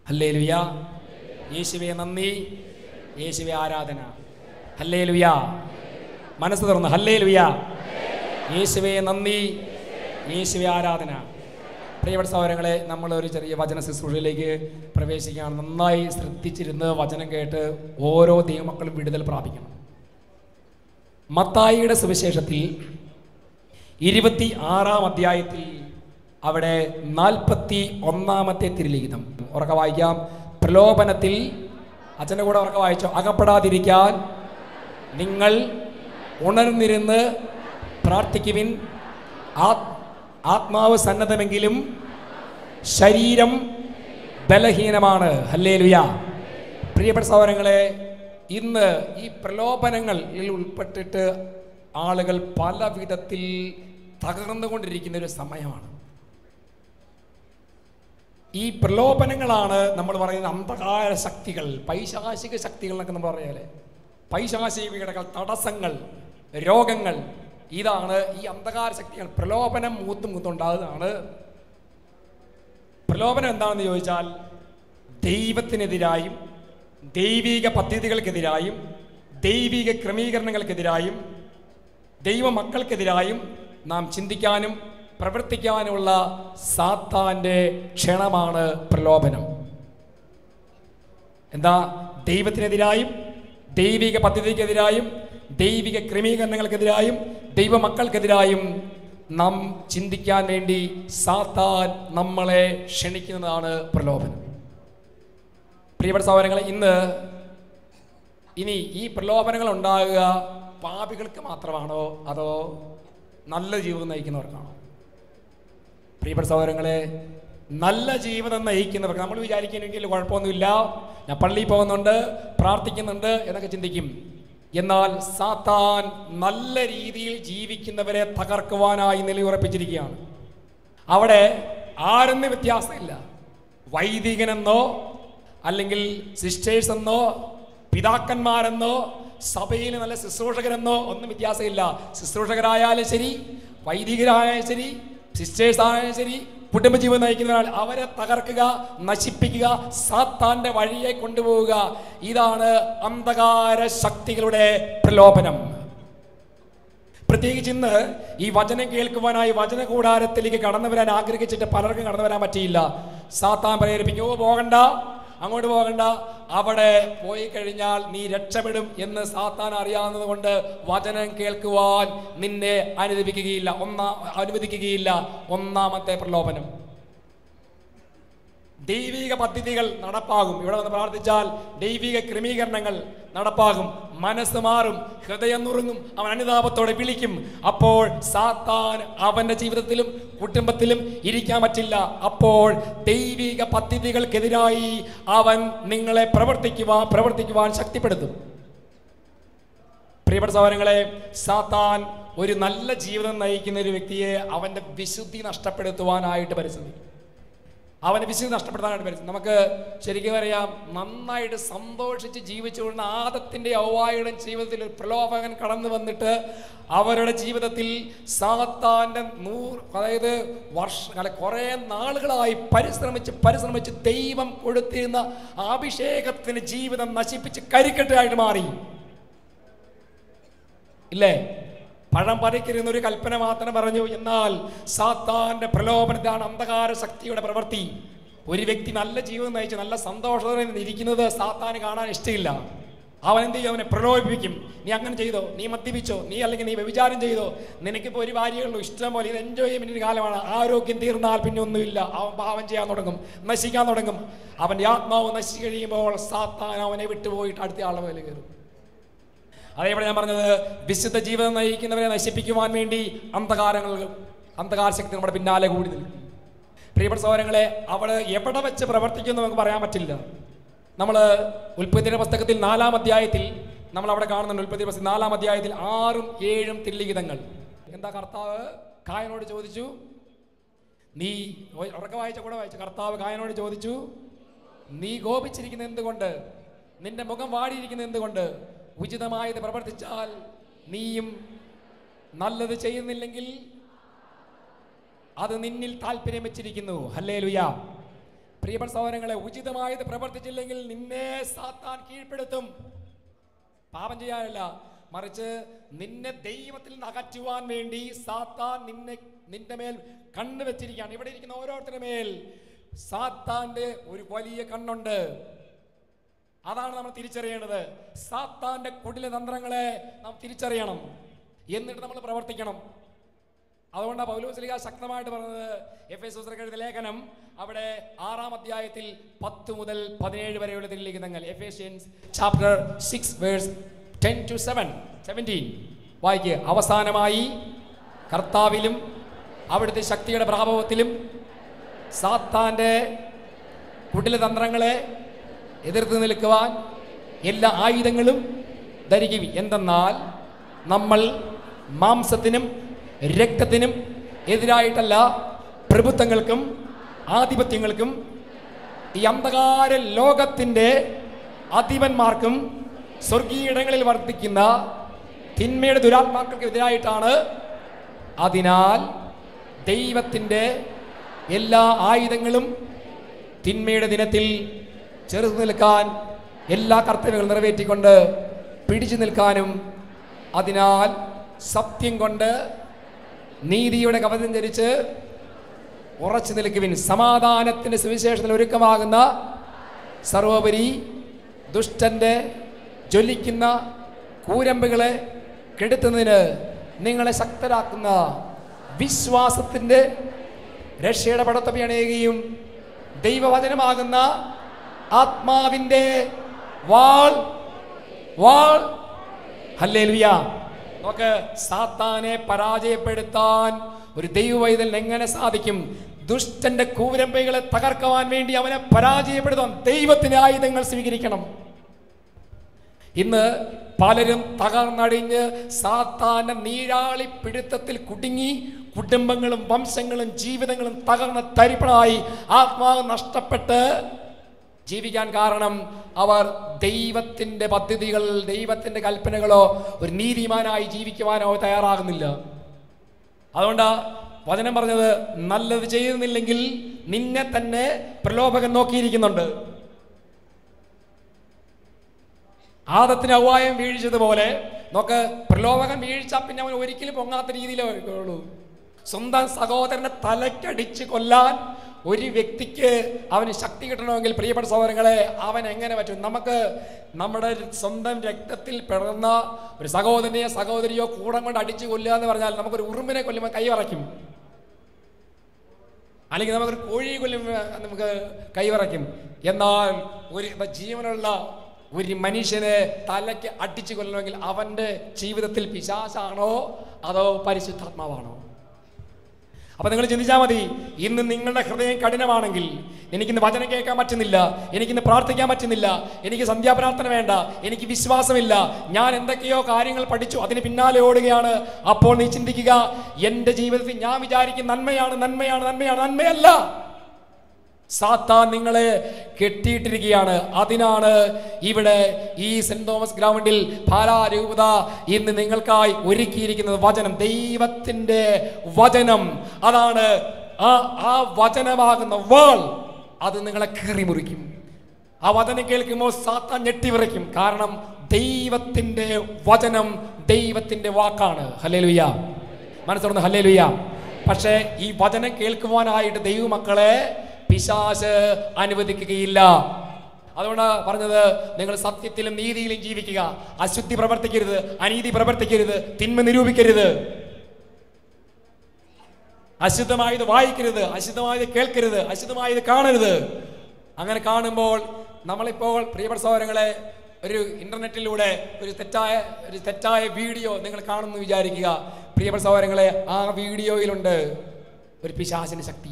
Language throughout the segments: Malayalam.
ഹല്ലേ ലുയ യേശുവെ നന്ദി യേശുവെ ആരാധന ഹല്ലേ ലുയ മനസ്സ് തുറന്ന് ഹല്ലേ ലുയ യേശുവെ നന്ദി യേശുവെ ആരാധന പ്രിയപ്പെട്ട സഹോദരങ്ങളെ നമ്മൾ ഒരു ചെറിയ വചന ശുശ്രൂഷയിലേക്ക് പ്രവേശിക്കുകയാണ് നന്നായി ശ്രദ്ധിച്ചിരുന്ന് വചനം കേട്ട് ഓരോ ദൈവമക്കളും വിടുതൽ പ്രാപിക്കണം മത്തായിയുടെ സുവിശേഷത്തിൽ ഇരുപത്തി ആറാം അധ്യായത്തിൽ അവിടെ നാൽപ്പത്തി ഒന്നാമത്തെ തിരുലിഖിതം ഉറക്ക വായിക്കാം പ്രലോഭനത്തിൽ അച്ഛൻ്റെ കൂടെ ഉറക്ക വായിച്ചോ അകപ്പെടാതിരിക്കാൻ നിങ്ങൾ ഉണർന്നിരുന്ന് പ്രാർത്ഥിക്കുവിൻ ആത്- ആത്മാവ് സന്നദ്ധമെങ്കിലും ശരീരം ബലഹീനമാണ് ഹല്ലേ ലുയ പ്രിയപ്പെട്ട സഹോദരങ്ങളെ ഇന്ന് ഈ പ്രലോഭനങ്ങളിൽ ഉൾപ്പെട്ടിട്ട് ആളുകൾ പല വിധത്തിൽ തകർന്നുകൊണ്ടിരിക്കുന്ന ഒരു സമയമാണ് ഈ പ്രലോഭനങ്ങളാണ് നമ്മൾ പറയുന്ന അന്ധകാര ശക്തികൾ പൈശാചിക ശക്തികൾ എന്നൊക്കെ നമ്മൾ പറയാല്ലേ പൈശാചികതകൾ തടസ്സങ്ങൾ രോഗങ്ങൾ ഇതാണ് ഈ അന്ധകാര ശക്തികൾ പ്രലോഭനം മൂത്തും മൂത്തുണ്ടാകുന്നതാണ് പ്രലോഭനം എന്താണെന്ന് ചോദിച്ചാൽ ദൈവത്തിനെതിരായും ദൈവിക പദ്ധതികൾക്കെതിരായും ദൈവിക ക്രമീകരണങ്ങൾക്കെതിരായും ദൈവമക്കൾക്കെതിരായും നാം ചിന്തിക്കാനും പ്രവർത്തിക്കാനുമുള്ള സാത്താന്റെ ക്ഷണമാണ് പ്രലോഭനം എന്താ ദൈവത്തിനെതിരായും ദൈവിക പദ്ധതിക്കെതിരായും ദൈവിക ക്രമീകരണങ്ങൾക്കെതിരായും ദൈവമക്കൾക്കെതിരായും നാം ചിന്തിക്കാൻ വേണ്ടി സാത്താൻ നമ്മളെ ക്ഷണിക്കുന്നതാണ് പ്രലോഭനം പ്രിയപ്പെട്ട സഹോദരങ്ങളെ ഇന്ന് ഇനി ഈ പ്രലോഭനങ്ങൾ ഉണ്ടാകുക പാപികൾക്ക് മാത്രമാണോ അതോ നല്ല ജീവിതം നയിക്കുന്നവർക്കാണോ പ്രിയപ്പെട്ട സഹോദരങ്ങളെ നല്ല ജീവിതം നയിക്കുന്നവർക്ക് നമ്മൾ വിചാരിക്കുന്നെങ്കിൽ കുഴപ്പമൊന്നുമില്ല ഞാൻ പള്ളിയിൽ പോകുന്നുണ്ട് പ്രാർത്ഥിക്കുന്നുണ്ട് എന്നൊക്കെ ചിന്തിക്കും എന്നാൽ സാത്താൻ നല്ല രീതിയിൽ ജീവിക്കുന്നവരെ തകർക്കുവാനായി നിലയുറപ്പിച്ചിരിക്കുകയാണ് അവിടെ ആരെന്ന് വ്യത്യാസമില്ല വൈദികനെന്നോ അല്ലെങ്കിൽ സിസ്റ്റേഴ്സ് എന്നോ പിതാക്കന്മാരെന്നോ സഭയിൽ നല്ല ശുശ്രൂഷകരെന്നോ ഒന്നും വ്യത്യാസമില്ല ശുശ്രൂഷകരായാലും ശരി വൈദികരായാലും ശരി സിസ്റ്റേഴ്സ് ആയാലും ശരി കുടുംബജീവൻ നയിക്കുന്നവരാൾ അവരെ തകർക്കുക നശിപ്പിക്കുക സാത്താന്റെ വഴിയെ കൊണ്ടുപോവുക ഇതാണ് അന്ധകാര ശക്തികളുടെ പ്രലോഭനം പ്രത്യേകിച്ച് ഇന്ന് ഈ വചനം കേൾക്കുവാനായി വചന കൂടാരത്തിലേക്ക് കടന്നു വരാൻ ആഗ്രഹിച്ചിട്ട് പലർക്കും കടന്നു വരാൻ പറ്റിയില്ല സാത്താൻ പ്രേരിപ്പിക്കും ഓ പോകണ്ട അങ്ങോട്ട് പോകണ്ട അവിടെ പോയി കഴിഞ്ഞാൽ നീ രക്ഷപ്പെടും എന്ന് സാത്താൻ അറിയാവുന്നത് കൊണ്ട് വചനം കേൾക്കുവാൻ നിന്നെ അനുവദിക്കുകയില്ല ഒന്നാ അനുവദിക്കുകയില്ല ഒന്നാമത്തെ പ്രലോഭനം ദൈവിക പദ്ധതികൾ നടപ്പാകും ഇവിടെ വന്ന് പ്രാർത്ഥിച്ചാൽ ദൈവിക ക്രമീകരണങ്ങൾ നടപ്പാകും മനസ്സ് മാറും ഹൃദയം നുറുങ്ങും അവൻ അനുതാപത്തോടെ വിളിക്കും അപ്പോൾ സാത്താൻ അവന്റെ ജീവിതത്തിലും കുടുംബത്തിലും ഇരിക്കാൻ പറ്റില്ല അപ്പോൾ ദൈവിക പദ്ധതികൾക്കെതിരായി അവൻ നിങ്ങളെ പ്രവർത്തിക്കുവാൻ പ്രവർത്തിക്കുവാൻ ശക്തിപ്പെടുത്തും പ്രിയപ്പെട്ട സഹോദരങ്ങളെ സാത്താൻ ഒരു നല്ല ജീവിതം നയിക്കുന്ന ഒരു വ്യക്തിയെ അവന്റെ വിശുദ്ധി നഷ്ടപ്പെടുത്തുവാനായിട്ട് പരിശ്രമിക്കും അവന് വിശുദ്ധി നഷ്ടപ്പെടുത്താനായിട്ട് വരും നമുക്ക് ശരിക്കും അറിയാം നന്നായിട്ട് സന്തോഷിച്ച് ജീവിച്ചുകൊണ്ടിരുന്ന ആദത്തിന്റെ ഔവായുടെ ജീവിതത്തിൽ ഒരു പ്രലോഭകൻ കടന്നു വന്നിട്ട് അവരുടെ ജീവിതത്തിൽ സാത്താന്റെ നൂറ് അതായത് വർഷ അല്ല കുറേ നാളുകളായി പരിശ്രമിച്ച് പരിശ്രമിച്ച് ദൈവം കൊടുത്തിരുന്ന അഭിഷേകത്തിന് ജീവിതം നശിപ്പിച്ച് കരിക്കെട്ടായിട്ട് മാറി ഇല്ലേ പഴം പറിക്കരുന്ന ഒരു കൽപ്പന മാത്രം പറഞ്ഞു എന്നാൽ സാത്താന്റെ പ്രലോഭനത്താണ് അന്ധകാര ശക്തിയുടെ പ്രവൃത്തി ഒരു വ്യക്തി നല്ല ജീവിതം നയിച്ച് നല്ല സന്തോഷത്തോടെ ഇരിക്കുന്നത് സാത്താന് കാണാൻ ഇഷ്ടമില്ല അവൻ എന്ത് ചെയ്യും അവനെ പ്രലോഭിപ്പിക്കും നീ അങ്ങനെ ചെയ്തോ നീ മദ്യപിച്ചോ നീ അല്ലെങ്കിൽ നീ വ്യഭിചാരം ചെയ്തോ നിനക്കിപ്പോൾ ഒരു ഭാര്യയുള്ളൂ ഇഷ്ടം പോലെ ഇത് എൻജോയ്മെന്റിന് കാലമാണ് ആരോഗ്യം തീർന്നാൽ പിന്നെ ഒന്നുമില്ല അവൻ പാവം ചെയ്യാൻ തുടങ്ങും നശിക്കാൻ തുടങ്ങും അവൻ്റെ ആത്മാവ് നശിച്ചു കഴിയുമ്പോൾ സാത്താൻ അവനെ വിട്ടുപോയിട്ട് അടുത്ത ആളുടെ മേലെ കയറും അതേപോലെ ഞാൻ പറഞ്ഞത് വിശുദ്ധ ജീവിതം നയിക്കുന്നവരെ നശിപ്പിക്കുവാൻ വേണ്ടി അന്ധകാരങ്ങൾ അന്ധകാര ശക്തി നമ്മുടെ പിന്നാലെ കൂടി നിൽക്കും പ്രിയപ്പെട്ട സഹോദരങ്ങളെ അവിടെ എവിടെ വെച്ച് പ്രവർത്തിക്കുമെന്ന് നമുക്ക് പറയാൻ പറ്റില്ല നമ്മൾ ഉൽപ്പത്തിയുടെ പുസ്തകത്തിൽ നാലാം അധ്യായത്തിൽ നമ്മൾ അവിടെ കാണുന്നുണ്ട് ഉൽപ്പത്തി പുസ്തകം നാലാം അധ്യായത്തിൽ ആറും ഏഴും തില്ലിഖിതങ്ങൾ എന്താ കർത്താവ് കായനോട് ചോദിച്ചു നീ ഉറക്കം വായിച്ച കൂടെ വായിച്ചു കർത്താവ് കായനോട് ചോദിച്ചു നീ കോപിച്ചിരിക്കുന്നത് എന്തുകൊണ്ട് നിന്റെ മുഖം വാടിയിരിക്കുന്നത് എന്തുകൊണ്ട് ഉചിതമായത് പ്രവർത്തിച്ചാൽ നീയും നല്ലത് ചെയ്യുന്നില്ലെങ്കിൽ അത് നിന്നിൽ താല്പര്യം വെച്ചിരിക്കുന്നു ഹല്ലേ ലുയ പ്രിയപ്പെട്ട സഹോദരങ്ങളെ ഉചിതമായത് പ്രവർത്തിച്ചില്ലെങ്കിൽ നിന്നെ സാത്താൻ കീഴ്പ്പെടുത്തും പാപം ചെയ്യാനല്ല മറിച്ച് നിന്നെ ദൈവത്തിൽ നിന്ന് അകറ്റുവാൻ വേണ്ടി സാത്താൻ നിന്നെ നിന്റെ മേൽ കണ്ണ് വെച്ചിരിക്കുകയാണ് ഇവിടെ ഇരിക്കുന്ന ഓരോരുത്തരുടെ മേൽ സാത്താന്റെ ഒരു വലിയ കണ്ണുണ്ട് അതാണ് നമ്മൾ തിരിച്ചറിയേണ്ടത് സാത്താന്റെ കുടില തന്ത്രങ്ങളെ നാം തിരിച്ചറിയണം എന്നിട്ട് നമ്മൾ പ്രവർത്തിക്കണം അതുകൊണ്ടാണ് പൗലോസ്ലിക ശക്തമായിട്ട് പറഞ്ഞത് എഫ് എസ് എഴുതിയ ലേഖനം അവിടെ ആറാം അധ്യായത്തിൽ പത്ത് മുതൽ പതിനേഴ് വരെയുള്ള തിരിലേഖനങ്ങൾ Ephesians chapter six verse ten to seven seventeen വായിക്കുക അവസാനമായി കർത്താവിലും അവിടുത്തെ ശക്തിയുടെ പ്രാഭവത്തിലും സാത്താന്റെ കുടിലതന്ത്രങ്ങളെ എതിർത്ത് നിൽക്കുവാൻ എല്ലാ ആയുധങ്ങളും ധരിക്കും എന്തെന്നാൽ നമ്മൾ മാംസത്തിനും രക്തത്തിനും എതിരായിട്ടല്ല പ്രഭുത്വങ്ങൾക്കും ആധിപത്യങ്ങൾക്കും ഈ അന്ധകാര ലോകത്തിൻ്റെ അധിപന്മാർക്കും സ്വർഗീയിടങ്ങളിൽ വർദ്ധിക്കുന്ന തിന്മയുടെ ദുരാത്മാക്കൾക്ക് എതിരായിട്ടാണ് അതിനാൽ ദൈവത്തിൻ്റെ എല്ലാ ആയുധങ്ങളും തിന്മയുടെ ദിനത്തിൽ ചെറുതു നിൽക്കാൻ എല്ലാ കർത്തവ്യങ്ങളും നിറവേറ്റിക്കൊണ്ട് പിടിച്ചു നിൽക്കാനും അതിനാൽ സത്യം കൊണ്ട് നീതിയുടെ കവചം ധരിച്ച് ഉറച്ചു നിൽക്കുവിൻ സമാധാനത്തിന്റെ സുവിശേഷത്തിൽ ഒരുക്കമാകുന്ന സർവോപരി ദുഷ്ടന്റെ ജ്വലിക്കുന്ന കൂരമ്പുകളെ കെടുത്തുന്നതിന് നിങ്ങളെ ശക്തരാക്കുന്ന വിശ്വാസത്തിന്റെ രക്ഷയുടെ പടത്തപ്പി അണയുകയും ദൈവവചനമാകുന്ന ആത്മാവിന്റെ വാൾ വാൾ ഹല്ലേലൂയ നോക്ക് സാത്താനെ പരാജയപ്പെടുത്താൻ ഒരു ദൈവവൈതലിന് എങ്ങനെ സാധിക്കും ദുഷ്ടന്റെ കൂരമ്പൈകളെ തകർക്കുവാൻ വേണ്ടി അവനെ പരാജയപ്പെടുത്താൻ ദൈവത്തിന്റെ ആയുധങ്ങൾ സ്വീകരിക്കണം ഇന്ന് പലരും തകർന്നടിഞ്ഞ് സാത്താന്റെ നീരാളി പിടുത്തത്തിൽ കുടുങ്ങി കുടുംബങ്ങളും വംശങ്ങളും ജീവിതങ്ങളും തകർന്ന തരിപ്പണായി ആത്മാവ് നഷ്ടപ്പെട്ട് ജീവിക്കാൻ കാരണം അവർ ദൈവത്തിന്റെ പദ്ധതികൾ ദൈവത്തിന്റെ കൽപ്പനകളോ ഒരു നീതിമാനായി ജീവിക്കുവാനോ തയ്യാറാകുന്നില്ല അതുകൊണ്ടാ വചനം പറഞ്ഞത് നല്ലത് ചെയ്യുന്നില്ലെങ്കിൽ നിന്നെ തന്നെ പ്രലോഭകൻ നോക്കിയിരിക്കുന്നുണ്ട് ആദത്തിന് ഔവായം വീഴ്ചതുപോലെ നോക്ക് പ്രലോഭകൻ വീഴ്ച പിന്നെ അവൻ ഒരിക്കലും പൊങ്ങാത്ത രീതിയിലേ ഉള്ളൂ സ്വന്തം സഹോദരനെ തലക്കടിച്ച് കൊല്ലാൻ ഒരു വ്യക്തിക്ക് അവന് ശക്തി കിട്ടണമെങ്കിൽ പ്രിയപ്പെട്ട സഹോദരങ്ങളെ അവൻ എങ്ങനെ പറ്റും നമുക്ക് നമ്മുടെ സ്വന്തം രക്തത്തിൽ പിറന്ന ഒരു സഹോദരനെയോ സഹോദരിയോ കൂടം കൊണ്ട് അടിച്ചു കൊല്ലുക എന്ന് പറഞ്ഞാൽ നമുക്കൊരു ഉറുമ്പിനെ കൊല്ലുമ്പോൾ കൈ വറയ്ക്കും അല്ലെങ്കിൽ നമുക്കൊരു കോഴിയെ കൊല്ലുമ്പോൾ നമുക്ക് കൈ വറയ്ക്കും എന്നാൽ ഒരു ജീവനുള്ള ഒരു മനുഷ്യനെ തലയ്ക്ക് അടിച്ചു കൊല്ലണമെങ്കിൽ അവന്റെ ജീവിതത്തിൽ പിശാചാണോ അതോ പരിശുദ്ധാത്മാവാണോ അപ്പൊ നിങ്ങൾ ചിന്തിച്ചാൽ മതി ഇന്ന് നിങ്ങളുടെ ഹൃദയം കഠിനമാണെങ്കിൽ എനിക്കിന്ന് വചനം കേൾക്കാൻ പറ്റുന്നില്ല എനിക്കിന്ന് പ്രാർത്ഥിക്കാൻ പറ്റുന്നില്ല എനിക്ക് സന്ധ്യാപ്രാർത്ഥന വേണ്ട എനിക്ക് വിശ്വാസമില്ല ഞാൻ എന്തൊക്കെയോ കാര്യങ്ങൾ പഠിച്ചു അതിന് പിന്നാലെ ഓടുകയാണ് അപ്പോൾ നീ ചിന്തിക്കുക എൻ്റെ ജീവിതത്തിൽ ഞാൻ വിചാരിക്കും നന്മയാണ് നന്മയാണ് നന്മയാണ് നന്മയല്ല സാത്താൻ നിങ്ങളെ കെട്ടിയിട്ടിരിക്കുകയാണ് അതിനാണ് ഇവിടെ ഈ സെന്റ് തോമസ് ഗ്രൗണ്ടിൽ പാലാരൂപത ഇന്ന് നിങ്ങൾക്കായി ഒരുക്കിയിരിക്കുന്നത് വചനം ദൈവത്തിന്റെ വചനം അതാണ് ആ ആ വചനമാകുന്ന വാൾ അത് നിങ്ങളെ കീറി മുറിക്കും ആ വചനം കേൾക്കുമ്പോൾ സാത്താൻ ഞെട്ടിവിറയ്ക്കും കാരണം ദൈവത്തിന്റെ വചനം ദൈവത്തിന്റെ വാക്കാണ് ഹല്ലേലൂയ മനസ്സുറന്ന് ഹല്ലേലൂയ പക്ഷേ ഈ വചനം കേൾക്കുവാനായിട്ട് ദൈവമക്കളെ പിശാശ് അനുവദിക്കുകയില്ല അതുകൊണ്ട് പറഞ്ഞത് നിങ്ങൾ സത്യത്തിലും നീതിയിലും ജീവിക്കുക അശുദ്ധി പ്രവർത്തിക്കരുത് അനീതി പ്രവർത്തിക്കരുത് തിന്മ നിരൂപിക്കരുത് അശുദ്ധമായത് വായിക്കരുത് അശുദ്ധമായത് കേൾക്കരുത് അശുദ്ധമായത് കാണരുത് അങ്ങനെ കാണുമ്പോൾ നമ്മളിപ്പോൾ പ്രിയപ്പെട്ട സഹോദരങ്ങളെ ഒരു ഇന്റർനെറ്റിലൂടെ ഒരു തെറ്റായ ഒരു തെറ്റായ വീഡിയോ നിങ്ങൾ കാണുന്നു വിചാരിക്കുക പ്രിയപ്പെട്ട സഹോദരങ്ങളെ ആ വീഡിയോയിലുണ്ട് ഒരു പിശാചിന്റെ ശക്തി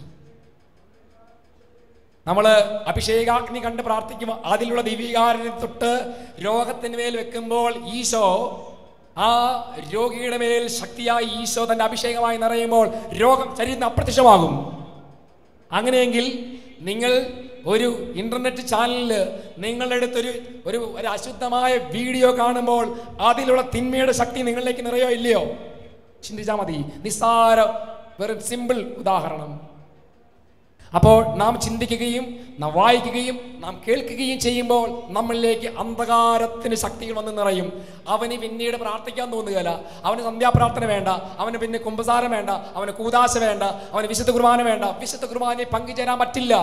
നമ്മൾ അഭിഷേകാഗ്നി കണ്ട് പ്രാർത്ഥിക്കുമ്പോൾ അതിലുള്ള ദിവ്യകാരനെ തൊട്ട് രോഗത്തിന് മേൽ വെക്കുമ്പോൾ ഈശോ ആ രോഗിയുടെ മേൽ ശക്തിയായി ഈശോ തന്റെ അഭിഷേകമായി നിറയുമ്പോൾ രോഗം ശരീരത്തിന് അപ്രത്യക്ഷമാകും അങ്ങനെയെങ്കിൽ നിങ്ങൾ ഒരു ഇന്റർനെറ്റ് ചാനലിൽ നിങ്ങളുടെ അടുത്തൊരു ഒരു ഒരു അശുദ്ധമായ വീഡിയോ കാണുമ്പോൾ അതിലുള്ള തിന്മയുടെ ശക്തി നിങ്ങളിലേക്ക് നിറയോ ഇല്ലയോ ചിന്തിച്ചാൽ മതി നിസ്സാര വെറും സിമ്പിൾ ഉദാഹരണം അപ്പോൾ നാം ചിന്തിക്കുകയും നാം വായിക്കുകയും നാം കേൾക്കുകയും ചെയ്യുമ്പോൾ നമ്മളിലേക്ക് അന്ധകാരത്തിന് ശക്തികൾ വന്ന് നിറയും അവന് പിന്നീട് പ്രാർത്ഥിക്കാൻ തോന്നുകയില്ല അവന് സന്ധ്യാപ്രാർത്ഥന വേണ്ട അവന് പിന്നെ കുമ്പസാരം വേണ്ട അവന് കൂതാശ വേണ്ട അവന് വിശുദ്ധ കുർബാന വേണ്ട വിശുദ്ധ കുർബാനയിൽ പങ്കുചേരാൻ പറ്റില്ല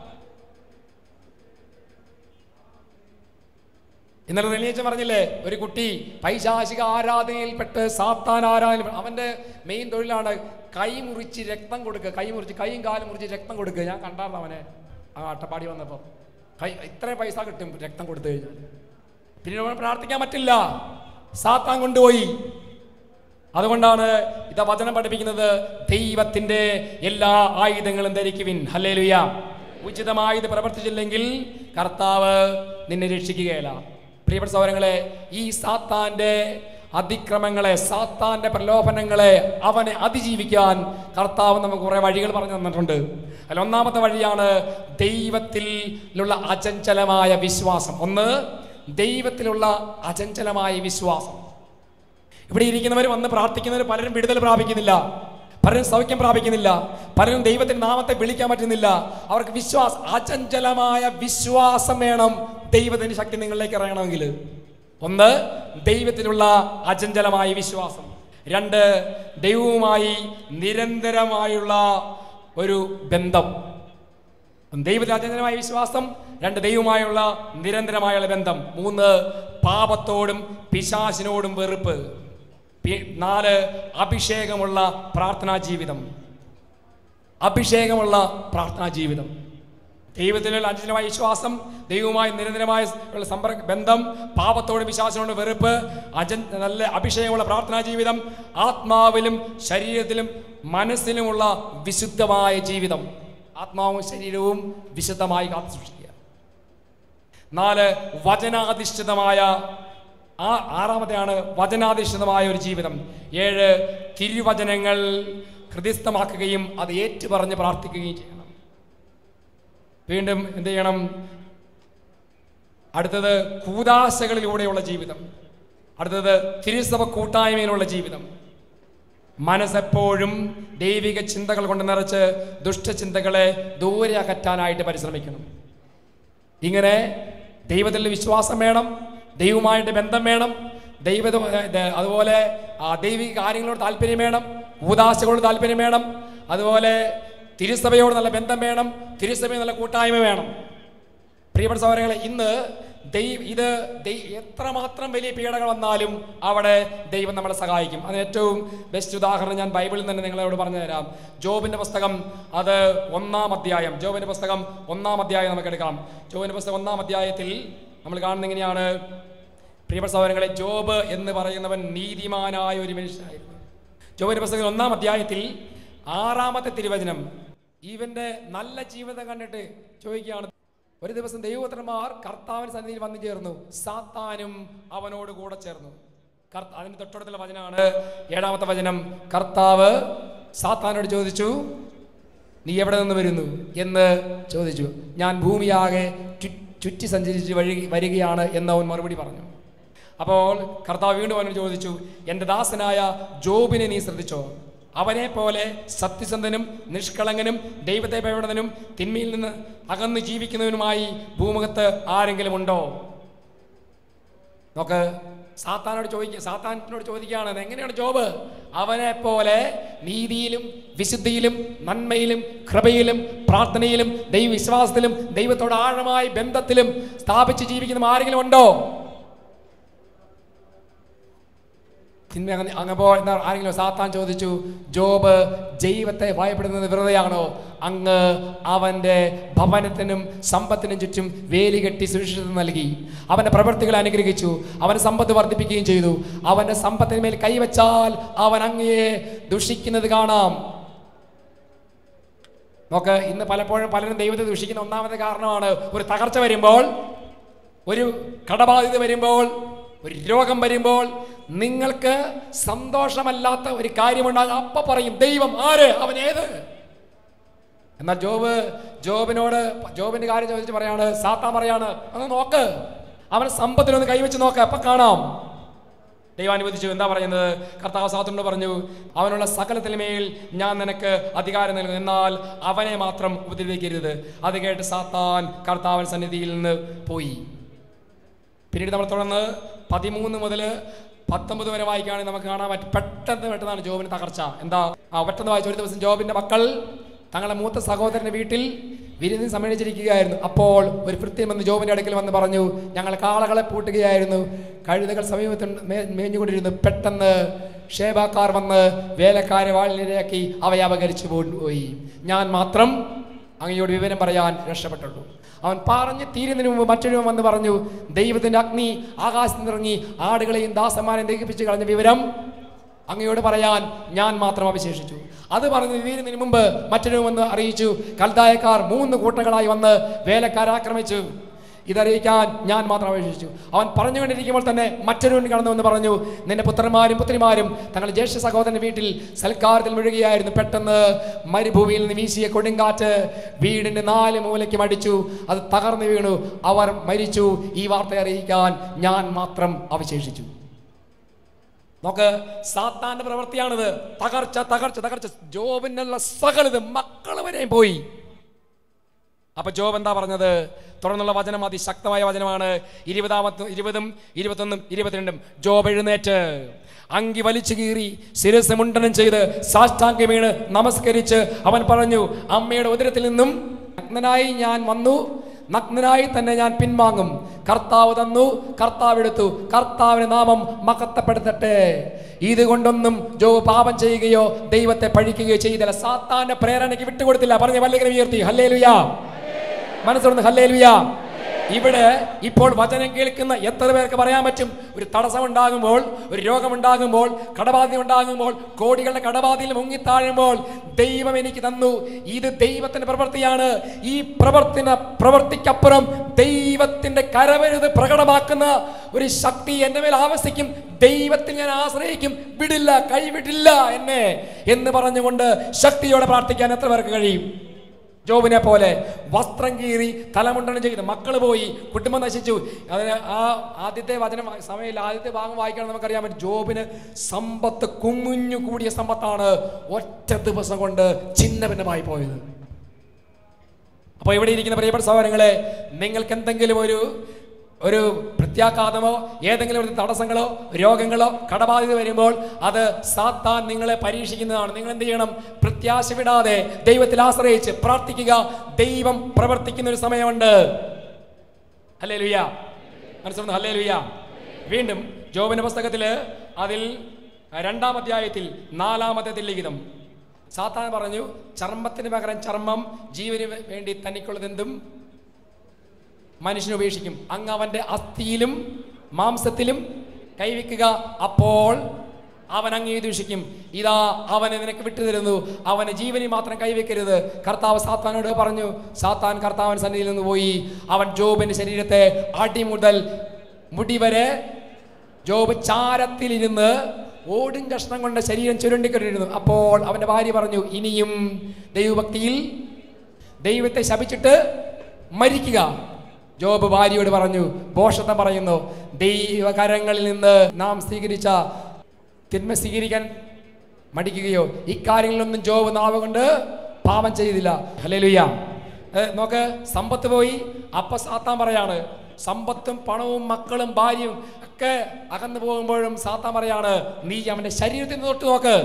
ഇന്നലെ റിലീജ് പറഞ്ഞില്ലേ ഒരു കുട്ടി പൈശാചിക ആരാധനയിൽപ്പെട്ട് സാത്താൻ ആരാധന അവന്റെ മെയിൻ തൊഴിലാണ് കൈ മുറിച്ച് രക്തം കൊടുക്കുക കൈ മുറിച്ച് കൈയും കാലും മുറിച്ച് രക്തം കൊടുക്കുക ഞാൻ കണ്ടായിരുന്നു അവനെ ആ അട്ടപ്പാടി വന്നപ്പോൾ കൈ ഇത്രയും പൈസ കിട്ടും രക്തം കൊടുത്തു കഴിഞ്ഞാൽ പിന്നെ അവന് പ്രാർത്ഥിക്കാൻ പറ്റില്ല സാത്താൻ കൊണ്ടുപോയി അതുകൊണ്ടാണ് ഇതാ വചനം പഠിപ്പിക്കുന്നത് ദൈവത്തിന്റെ എല്ലാ ആയുധങ്ങളും ധരിക്കുവിൻ ഹല്ലേലുയ ഉചിതമായി ഇത് പ്രവർത്തിച്ചില്ലെങ്കിൽ കർത്താവ് നിന്നെ രക്ഷിക്കുകയില്ല പ്രിയപ്പെട്ട സൗരങ്ങളെ ഈ സാത്താന്റെ അതിക്രമങ്ങളെ സാത്താന്റെ പ്രലോഭനങ്ങളെ അവനെ അതിജീവിക്കാൻ കർത്താവ് നമുക്ക് കുറെ വഴികൾ പറഞ്ഞു തന്നിട്ടുണ്ട് അതിൽ ഒന്നാമത്തെ വഴിയാണ് ദൈവത്തിലുള്ള അചഞ്ചലമായ വിശ്വാസം ഒന്ന് ദൈവത്തിലുള്ള അചഞ്ചലമായ വിശ്വാസം ഇവിടെ ഇരിക്കുന്നവർ വന്ന് പ്രാർത്ഥിക്കുന്നവർ പലരും വിടുതൽ പ്രാപിക്കുന്നില്ല പലരും സൗഖ്യം പ്രാപിക്കുന്നില്ല പലരും ദൈവത്തിന്റെ നാമത്തെ വിളിക്കാൻ പറ്റുന്നില്ല അവർക്ക് വിശ്വാസം അചഞ്ചലമായ വിശ്വാസം വേണം ദൈവത്തിന്റെ ശക്തി നിങ്ങളിലേക്ക് ഇറങ്ങണമെങ്കിൽ ഒന്ന് ദൈവത്തിലുള്ള അചഞ്ചലമായ വിശ്വാസം രണ്ട് ദൈവവുമായി നിരന്തരമായുള്ള ഒരു ബന്ധം ദൈവത്തിൽ അചഞ്ചലമായ വിശ്വാസം രണ്ട് ദൈവവുമായുള്ള നിരന്തരമായുള്ള ബന്ധം മൂന്ന് പാപത്തോടും പിശാചിനോടും വെറുപ്പ് പി- നാല് അഭിഷേകമുള്ള പ്രാർത്ഥനാ ജീവിതം അഭിഷേകമുള്ള പ്രാർത്ഥനാ ജീവിതം ദൈവത്തിലുള്ള അചഞ്ചലമായ വിശ്വാസം ദൈവവുമായി നിരന്തരമായ ഉള്ള സമ്പർക്ക ബന്ധം പാപത്തോടും വിശ്വാസത്തോടും വെറുപ്പ് അജൻ നല്ല അഭിഷേകമുള്ള പ്രാർത്ഥനാ ജീവിതം ആത്മാവിലും ശരീരത്തിലും മനസ്സിലുമുള്ള വിശുദ്ധമായ ജീവിതം ആത്മാവും ശരീരവും വിശുദ്ധമായി കാത്തു സൂക്ഷിക്കുക നാല് വചനാധിഷ്ഠിതമായ ആ ആറാമത്തെയാണ് വചനാധിഷ്ഠിതമായ ഒരു ജീവിതം ഏഴ് തിരുവചനങ്ങൾ ഹൃദയസ്ഥമാക്കുകയും അത് ഏറ്റുപറഞ്ഞ് പ്രാർത്ഥിക്കുകയും ചെയ്യണം വീണ്ടും എന്ത് ചെയ്യണം അടുത്തത് കൂതാശകളിലൂടെയുള്ള ജീവിതം അടുത്തത് തിരുസഭ കൂട്ടായ്മയിലുള്ള ജീവിതം മനസ്സെപ്പോഴും ദൈവിക ചിന്തകൾ കൊണ്ട് നിറച്ച് ദുഷ്ടചിന്തകളെ ദൂരെ അകറ്റാനായിട്ട് പരിശ്രമിക്കണം ഇങ്ങനെ ദൈവത്തിൽ വിശ്വാസം വേണം ദൈവമായിട്ട് ബന്ധം വേണം ദൈവ അതുപോലെ ആ ദൈവിക കാര്യങ്ങളോട് താല്പര്യം വേണം കൂതാശകളോട് താല്പര്യം വേണം അതുപോലെ തിരുസഭയോട് നല്ല ബന്ധം വേണം തിരുസഭയിൽ നല്ല കൂട്ടായ്മ വേണം പ്രിയപ്പെട്ട സഹോദരങ്ങളെ ഇന്ന് ദൈവ ഇത് ദൈ എത്രമാത്രം വലിയ പീഡകൾ വന്നാലും അവിടെ ദൈവം നമ്മളെ സഹായിക്കും അതിന് ഏറ്റവും ബെസ്റ്റ് ഉദാഹരണം ഞാൻ ബൈബിളിൽ തന്നെ നിങ്ങളോട് പറഞ്ഞു തരാം ജോബിന്റെ പുസ്തകം അത് ഒന്നാം അധ്യായം ജോബിന്റെ പുസ്തകം ഒന്നാം അധ്യായം നമുക്ക് എടുക്കാം ജോബിന്റെ പുസ്തകം ഒന്നാം അധ്യായത്തിൽ നമ്മൾ കാണുന്ന എങ്ങനെയാണ് പ്രിയപ്പെട്ട സഹോദരങ്ങളെ ജോബ് എന്ന് പറയുന്നവൻ നീതിമാനായ ഒരു മനുഷ്യനായിരുന്നു ജോബിന്റെ പുസ്തകം ഒന്നാം അധ്യായത്തിൽ ആറാമത്തെ തിരുവചനം ഇവന്റെ നല്ല ജീവിതം കണ്ടിട്ട് ചോദിക്കുകയാണ് ഒരു ദിവസം ദൈവപുത്രന്മാർ കർത്താവിന് സന്നിധിയിൽ വന്നു ചേർന്നു സാത്താനും അവനോട് കൂടെ ചേർന്നു കർത്ത- അതിന് തൊട്ടടുത്തുള്ള വചനമാണ് ഏഴാമത്തെ വചനം കർത്താവ് സാത്താനോട് ചോദിച്ചു നീ എവിടെ നിന്ന് വരുന്നു എന്ന് ചോദിച്ചു ഞാൻ ഭൂമിയാകെ ചു- ചുറ്റി സഞ്ചരിച്ച് വഴി വരികയാണ് എന്ന് അവൻ മറുപടി പറഞ്ഞു അപ്പോൾ കർത്താവ് വീണ്ടും അവനോട് ചോദിച്ചു എൻ്റെ ദാസനായ ജോബിനെ നീ ശ്രദ്ധിച്ചോ അവനെ പോലെ സത്യസന്ധനും നിഷ്കളങ്കനും ദൈവത്തെ ഭയപ്പെടുന്നതിനും തിന്മയിൽ നിന്ന് അകന്ന് ജീവിക്കുന്നവനുമായി ഭൂമുഖത്ത് ആരെങ്കിലും ഉണ്ടോ നോക്ക് സാത്താനോട് ചോദിക്കുക സാത്താനോട് ചോദിക്കുകയാണ് എങ്ങനെയാണ് ജോബ് അവനെ പോലെ നീതിയിലും വിശുദ്ധിയിലും നന്മയിലും കൃപയിലും പ്രാർത്ഥനയിലും ദൈവവിശ്വാസത്തിലും ദൈവത്തോട് ആഴമായ ബന്ധത്തിലും സ്ഥാപിച്ച് ജീവിക്കുന്ന ആരെങ്കിലും ഉണ്ടോ തിന്മ അങ്ങ് അങ്ങപ്പോൾ എന്താ ആരെങ്കിലും സാത്താൻ ചോദിച്ചു ജോബ് ദൈവത്തെ ഭയപ്പെടുന്നത് വെറുതെയാണോ അങ്ങ് അവൻ്റെ ഭവനത്തിനും സമ്പത്തിനും ചുറ്റും വേലി കെട്ടി സുരക്ഷിതത നൽകി അവൻ്റെ പ്രവൃത്തികളെ അനുഗ്രഹിച്ചു അവന് സമ്പത്ത് വർദ്ധിപ്പിക്കുകയും ചെയ്തു അവൻ്റെ സമ്പത്തിന് മേൽ കൈവച്ചാൽ അവൻ അങ്ങയെ ദുഷിക്കുന്നത് കാണാം നോക്ക് ഇന്ന് പലപ്പോഴും പലരും ദൈവത്തെ ദുഷിക്കുന്ന ഒന്നാമത്തെ കാരണമാണ് ഒരു തകർച്ച വരുമ്പോൾ ഒരു കടബാധ്യത വരുമ്പോൾ ഒരു രോഗം വരുമ്പോൾ നിങ്ങൾക്ക് സന്തോഷമല്ലാത്ത ഒരു കാര്യമുണ്ടാകും അപ്പ പറയും ദൈവം ആര് അവൻ ഏത് എന്നാൽ ജോബ് ജോബിനോട് ജോബിന്റെ കാര്യം ചോദിച്ച് പറയാണ് സാത്താൻ പറയാണ് ഒന്ന് നോക്ക് അവൻ സമ്പത്തിനൊന്ന് കൈവച്ച് നോക്ക് അപ്പൊ കാണാം ദൈവം അനുവദിച്ചു എന്താ പറയുന്നത് കർത്താവ് സാത്തനോട് പറഞ്ഞു അവനുള്ള സകലത്തിലുമേൽ ഞാൻ നിനക്ക് അധികാരം നൽകുന്നു എന്നാൽ അവനെ മാത്രം ഉപദ്രവിക്കരുത് അത് കേട്ട് സാത്താൻ കർത്താവൻ സന്നിധിയിൽ നിന്ന് പോയി പിന്നീട് നമ്മൾ തുടർന്ന് പതിമൂന്ന് മുതൽ പത്തൊമ്പത് വരെ വായിക്കുകയാണെങ്കിൽ നമുക്ക് കാണാൻ പറ്റും പെട്ടെന്ന് പെട്ടെന്നാണ് ജോബിന് തകർച്ച എന്താ ആ പെട്ടെന്ന് വായിച്ച ഒരു ദിവസം ജോബിന്റെ മക്കൾ തങ്ങളുടെ മൂത്ത സഹോദരന്റെ വീട്ടിൽ വിരുന്നിന് സമ്മേളിച്ചിരിക്കുകയായിരുന്നു അപ്പോൾ ഒരു ഭൃത്യം വന്ന് ജോബിന്റെ അടുക്കൽ വന്ന് പറഞ്ഞു ഞങ്ങൾ കാളകളെ പൂട്ടുകയായിരുന്നു കഴുതകൾ സമീപത്ത് മേ- മേഞ്ഞുകൊണ്ടിരുന്നു പെട്ടെന്ന് ഷേബാക്കാർ വന്ന് വേലക്കാരെ വാളിനിരയാക്കി അവയെ അപകരിച്ചു പോയി ഞാൻ മാത്രം അങ്ങയോട് വിവരം പറയാൻ രക്ഷപ്പെട്ടുള്ളൂ അവൻ പറഞ്ഞു തീരുന്നതിന് മുമ്പ് മറ്റൊരു വന്ന് പറഞ്ഞു ദൈവത്തിന്റെ അഗ്നി ആകാശത്ത് നിറങ്ങി ആടുകളെയും ദാസന്മാരെയും ദഹിപ്പിച്ച് കളഞ്ഞ വിവരം അങ്ങയോട് പറയാൻ ഞാൻ മാത്രം അവശേഷിച്ചു അത് പറഞ്ഞ് വീരുന്നതിന് മുമ്പ് മറ്റൊരു വന്ന് അറിയിച്ചു കൽദായക്കാർ മൂന്ന് കൂട്ടങ്ങളായി വന്ന് വേലക്കാരെ ആക്രമിച്ചു ഇതറിയിക്കാൻ ഞാൻ മാത്രം അപേക്ഷിച്ചു അവൻ പറഞ്ഞുകൊണ്ടിരിക്കുമ്പോൾ തന്നെ മറ്റൊരുവൻ കടന്നു വന്ന് പറഞ്ഞു നിന്റെ പുത്രന്മാരും പുത്രിമാരും തങ്ങളുടെ ജ്യേഷ്ഠ സഹോദരന്റെ വീട്ടിൽ സൽക്കാരത്തിൽ മുഴുകിയായിരുന്നു പെട്ടെന്ന് മരുഭൂമിയിൽ നിന്ന് വീശിയ കൊടുങ്കാറ്റ് വീടിന്റെ നാല് മൂലയ്ക്കും അടിച്ചു അത് തകർന്നു വീണു അവർ മരിച്ചു ഈ വാർത്ത അറിയിക്കാൻ ഞാൻ മാത്രം അവശേഷിച്ചു നോക്ക് സാത്താന്റെ പ്രവൃത്തിയാണിത് തകർച്ച തകർച്ച തകർച്ച ജോബിനുള്ള സകലത് മക്കൾ വരെയും പോയി അപ്പൊ ജോബ് എന്താ പറഞ്ഞത് തുടർന്നുള്ള വചനം അതിശക്തമായ വചനമാണ് ഇരുപതാമത്തെ ഇരുപതും ഇരുപത്തൊന്നും ഇരുപത്തിരണ്ടും ജോബ് എഴുന്നേറ്റ് അങ്കി വലിച്ചു കീറി ശിരസ് മുണ്ടനം ചെയ്ത് സാഷ്ടാംഗം വീണ് നമസ്കരിച്ച് അവൻ പറഞ്ഞു അമ്മയുടെ ഉദരത്തിൽ നിന്നും നഗ്നനായി ഞാൻ വന്നു നഗ്നനായി തന്നെ ഞാൻ പിൻവാങ്ങും കർത്താവ് തന്നു കർത്താവ് എടുത്തു കർത്താവിന് നാമം മഹത്വപ്പെടുത്തട്ടെ ഇതുകൊണ്ടൊന്നും ജോ പാപം ചെയ്യുകയോ ദൈവത്തെ പഴിക്കുകയോ ചെയ്തില്ല സാത്താന്റെ പ്രേരണയ്ക്ക് വിട്ടുകൊടുത്തില്ല പറഞ്ഞ വല്ലിങ്ങനെ ഉയർത്തി ഹല്ലേ ലുയാ മനസ്സുറന്ന് ഹല്ലേ ലുയാ ഇവിടെ ഇപ്പോൾ വചനം കേൾക്കുന്ന എത്ര പേർക്ക് പറയാൻ പറ്റും ഒരു തടസ്സമുണ്ടാകുമ്പോൾ ഒരു രോഗമുണ്ടാകുമ്പോൾ കടബാധ്യത ഉണ്ടാകുമ്പോൾ കോടികളുടെ കടബാധയിൽ മുങ്ങിത്താഴുമ്പോൾ ദൈവം എനിക്ക് തന്നു ഇത് ദൈവത്തിന്റെ പ്രവൃത്തിയാണ് ഈ പ്രവർത്തിന പ്രവൃത്തിക്കപ്പുറം ദൈവത്തിന്റെ കരവരുത് പ്രകടമാക്കുന്ന ഒരു ശക്തി എന്റെ മേൽ ആവസിക്കും ദൈവത്തിൽ ഞാൻ ആശ്രയിക്കും വിടില്ല കൈവിടില്ല എന്നെ എന്ന് പറഞ്ഞുകൊണ്ട് ശക്തിയോടെ പ്രാർത്ഥിക്കാൻ എത്ര പേർക്ക് കഴിയും ജോബിനെ പോലെ വസ്ത്രം കീറി തലമുണ്ടനം ചെയ്ത് മക്കൾ പോയി കുടുംബം നശിച്ചു അതിന് ആ ആദ്യത്തെ വചനം സമയമില്ല ആദ്യത്തെ ഭാഗം വായിക്കണം നമുക്കറിയാൻ പറ്റും ജോബിന് സമ്പത്ത് കുഞ്ഞു കൂടിയ സമ്പത്താണ് ഒറ്റ ദിവസം കൊണ്ട് ചിന്ന ഭിന്നമായി പോയത് അപ്പോൾ ഇവിടെ ഇരിക്കുന്ന പ്രിയപ്പെട്ട സഹോദരങ്ങളെ നിങ്ങൾക്ക് എന്തെങ്കിലും ഒരു ഒരു പ്രത്യാഘാതമോ ഏതെങ്കിലും ഒരു തടസ്സങ്ങളോ രോഗങ്ങളോ കടബാധ്യത വരുമ്പോൾ അത് സാത്താൻ നിങ്ങളെ പരീക്ഷിക്കുന്നതാണ് നിങ്ങൾ എന്ത് ചെയ്യണം പ്രത്യാശ വിടാതെ ദൈവത്തിൽ ആശ്രയിച്ച് പ്രാർത്ഥിക്കുക ദൈവം പ്രവർത്തിക്കുന്ന ഒരു സമയമുണ്ട് ഹല്ലേ ലുയ്യ മനസ്സിലുണ്ട് ഹല്ലേ ലുയ്യ വീണ്ടും ജോബിന്റെ പുസ്തകത്തില് അതിൽ രണ്ടാം അധ്യായത്തിൽ നാലാമത്തെ ലിഖിതം സാത്താൻ പറഞ്ഞു ചർമ്മത്തിന് പകരം ചർമ്മം ജീവന് വേ- വേണ്ടി തനിക്കുള്ളതെന്തും മനുഷ്യൻ ഉപേക്ഷിക്കും അങ്ങ് അവന്റെ അസ്ഥിയിലും മാംസത്തിലും കൈവയ്ക്കുക അപ്പോൾ അവൻ അങ്ങേ ദൂഷിക്കും ഇതാ അവനെ നിനക്ക് വിട്ടുതരുന്നു അവന് ജീവനി മാത്രം കൈവയ്ക്കരുത് കർത്താവ് സാത്താനോട് പറഞ്ഞു സാത്താൻ കർത്താവൻ സന്നിധിയിൽ നിന്ന് പോയി അവൻ ജോബിന്റെ ശരീരത്തെ അടി മുതൽ മുടി വരെ ജോബ് ചാരത്തിലിരുന്ന് ഓടും കഷ്ണം കൊണ്ട് ശരീരം ചുരുണ്ടിക്കൊണ്ടിരുന്നു അപ്പോൾ അവന്റെ ഭാര്യ പറഞ്ഞു ഇനിയും ദൈവഭക്തിയിൽ ദൈവത്തെ ശപിച്ചിട്ട് മരിക്കുക ജോബ് ഭാര്യയോട് പറഞ്ഞു ഭോഷത്വം പറയുന്നു ദൈവകരങ്ങളിൽ നിന്ന് നാം സ്വീകരിച്ച തിന്മ സ്വീകരിക്കാൻ മടിക്കുകയോ ഇക്കാര്യങ്ങളിലൊന്നും ജോബ് നാവ് കൊണ്ട് പാപം ചെയ്തില്ല ഹല്ലേലൂയ ഏ, നോക്ക് സമ്പത്ത് പോയി അപ്പ സാത്താൻ പറയാണ് സമ്പത്തും പണവും മക്കളും ഭാര്യയും ഒക്കെ അകന്നു പോകുമ്പോഴും സാത്താൻ പറയാണ് നീ അവന്റെ ശരീരത്തിൽ നിന്ന് തൊട്ട് നോക്ക്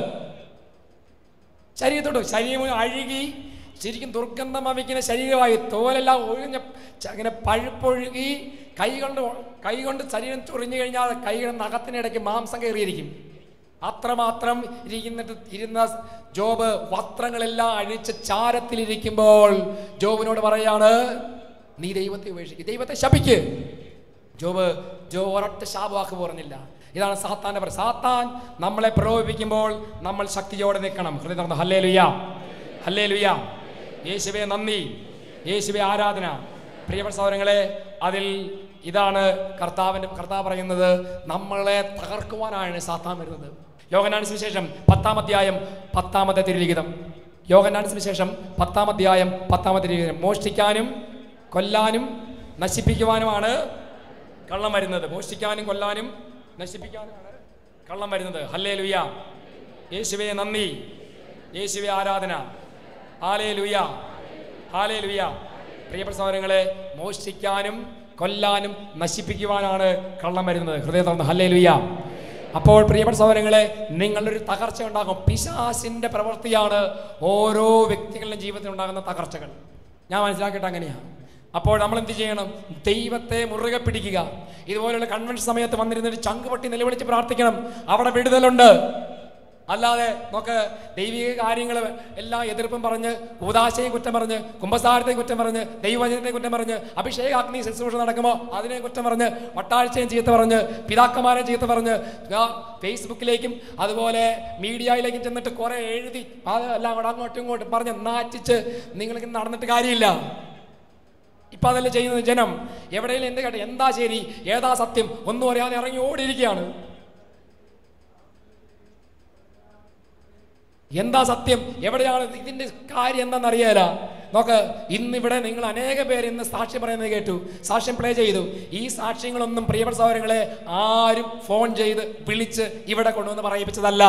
ശരീരത്തോട്ട് ശരീരം അഴുകി ശരിക്കും ദുർഗന്ധം വമിക്കുന്ന ശരീരമായി തോലെല്ലാം ഒഴിഞ്ഞ ച- ഇങ്ങനെ പഴുപ്പൊഴുകി കൈ കൊണ്ട് ഒ- കൈ കൊണ്ട് ശരീരം ചൊറിഞ്ഞു കഴിഞ്ഞാൽ കൈയുടെ നഖത്തിനിടയ്ക്ക് മാംസം കയറിയിരിക്കും അത്രമാത്രം ഇരിക്കുന്നിട്ട് ഇരുന്ന ജോബ് വസ്ത്രങ്ങളെല്ലാം അഴിച്ച് ചാരത്തിലിരിക്കുമ്പോൾ ജോബിനോട് പറയാണ് നീ ദൈവത്തെ ഉപേക്ഷിക്കുക ദൈവത്തെ ശപിക്ക് ജോബ് ജോ ഒരൊറ്റ ശാപവാക്ക് പറഞ്ഞില്ല ഇതാണ് സാത്താന്റെ പറ സാത്താൻ നമ്മളെ പ്രലോഭിപ്പിക്കുമ്പോൾ നമ്മൾ ശക്തിയോടെ നിൽക്കണം ഹൃദയം തുറന്ന് ഹല്ലേ ലുയ്യ ഹല്ലേ ലുയ്യ യേശുവെ നന്ദി യേശുവെ ആരാധന പ്രിയപ്പെട്ട സഹോദരങ്ങളെ അതിൽ ഇതാണ് കർത്താവിന്റെ കർത്താവ് പറയുന്നത് നമ്മളെ തകർക്കുവാനാണ് സാത്താൻ വരുന്നത് യോഗനാണ് സുവിശേഷം പത്താം അധ്യായം പത്താമത്തെ തിരുലിഖിതം യോഗനാണ് സുവിശേഷം പത്താം അധ്യായം പത്താമത്തെ തിരുലിഖിതം മോഷ്ടിക്കാനും കൊല്ലാനും നശിപ്പിക്കുവാനുമാണ് കള്ളം വരുന്നത് മോഷ്ടിക്കാനും കൊല്ലാനും നശിപ്പിക്കാനുമാണ് കള്ളം വരുന്നത് ഹല്ലേ ലുയ യേശുവെ നന്ദി യേശുവെ ആരാധന ഹാലേ ലുയ ഹാലേ ലുയ പ്രിയപ്പെട്ട സഹോദരങ്ങളെ മോഷ്ടിക്കാനും കൊല്ലാനും നശിപ്പിക്കുവാനാണ് കള്ളം വരുന്നത് ഹൃദയം തുറന്ന് ഹല്ലേ ലുയ അപ്പോൾ പ്രിയപ്പെട്ട സഹോദരങ്ങളെ നിങ്ങളുടെ ഒരു തകർച്ച ഉണ്ടാകും പിശാസിന്റെ പ്രവൃത്തിയാണ് ഓരോ വ്യക്തികളുടെ ജീവിതത്തിൽ ഉണ്ടാകുന്ന തകർച്ചകൾ ഞാൻ മനസ്സിലാക്കിയിട്ട് അങ്ങനെയാണ് അപ്പോൾ നമ്മൾ എന്ത് ചെയ്യണം ദൈവത്തെ മുറുകെ പിടിക്കുക ഇതുപോലെയുള്ള കൺവെൻഷൻ സമയത്ത് വന്നിരുന്നിട്ട് ചങ്ക് പൊട്ടി നിലവിളിച്ച് പ്രാർത്ഥിക്കണം അവിടെ വിടുതലുണ്ട് അല്ലാതെ നോക്ക് ദൈവിക കാര്യങ്ങൾ എല്ലാം എതിർപ്പും പറഞ്ഞ് കൂതാശയും കുറ്റം പറഞ്ഞ് കുംഭസാരത്തെ കുറ്റം പറഞ്ഞ് ദൈവവചനത്തെ കുറ്റം പറഞ്ഞ് അഭിഷേകാഗ്നി ശുശ്രൂഷ നടക്കുമ്പോൾ അതിനെ കുറ്റം പറഞ്ഞ് വട്ടാഴ്ചയും ചീത്ത പറഞ്ഞ് പിതാക്കന്മാരെ ചീത്ത പറഞ്ഞ് ആ ഫേസ്ബുക്കിലേക്കും അതുപോലെ മീഡിയയിലേക്കും ചെന്നിട്ട് കുറെ എഴുതി അത് എല്ലാം കൂടെ അങ്ങോട്ടും ഇങ്ങോട്ടും പറഞ്ഞ് നാറ്റിച്ച് നിങ്ങൾക്ക് നടന്നിട്ട് കാര്യമില്ല ഇപ്പൊ അതല്ല ചെയ്യുന്നത് ജനം എവിടെയെങ്കിലും എന്ത് കേട്ടെ എന്താ ശരി ഏതാ സത്യം ഒന്നും അറിയാതെ ഇറങ്ങി ഓടിയിരിക്കുകയാണ് എന്താ സത്യം എവിടെയാണ് ഇതിന്റെ കാര്യം എന്താണെന്ന് അറിയാല നോക്ക് ഇന്നിവിടെ നിങ്ങൾ അനേക പേര് ഇന്ന് സാക്ഷ്യം പറയുന്നത് കേട്ടു സാക്ഷ്യം പ്ലേ ചെയ്തു ഈ സാക്ഷ്യങ്ങളൊന്നും പ്രിയപ്പെട്ട സഹോദരങ്ങളെ ആരും ഫോൺ ചെയ്ത് വിളിച്ച് ഇവിടെ കൊണ്ടുവന്ന് പറയിപ്പിച്ചതല്ല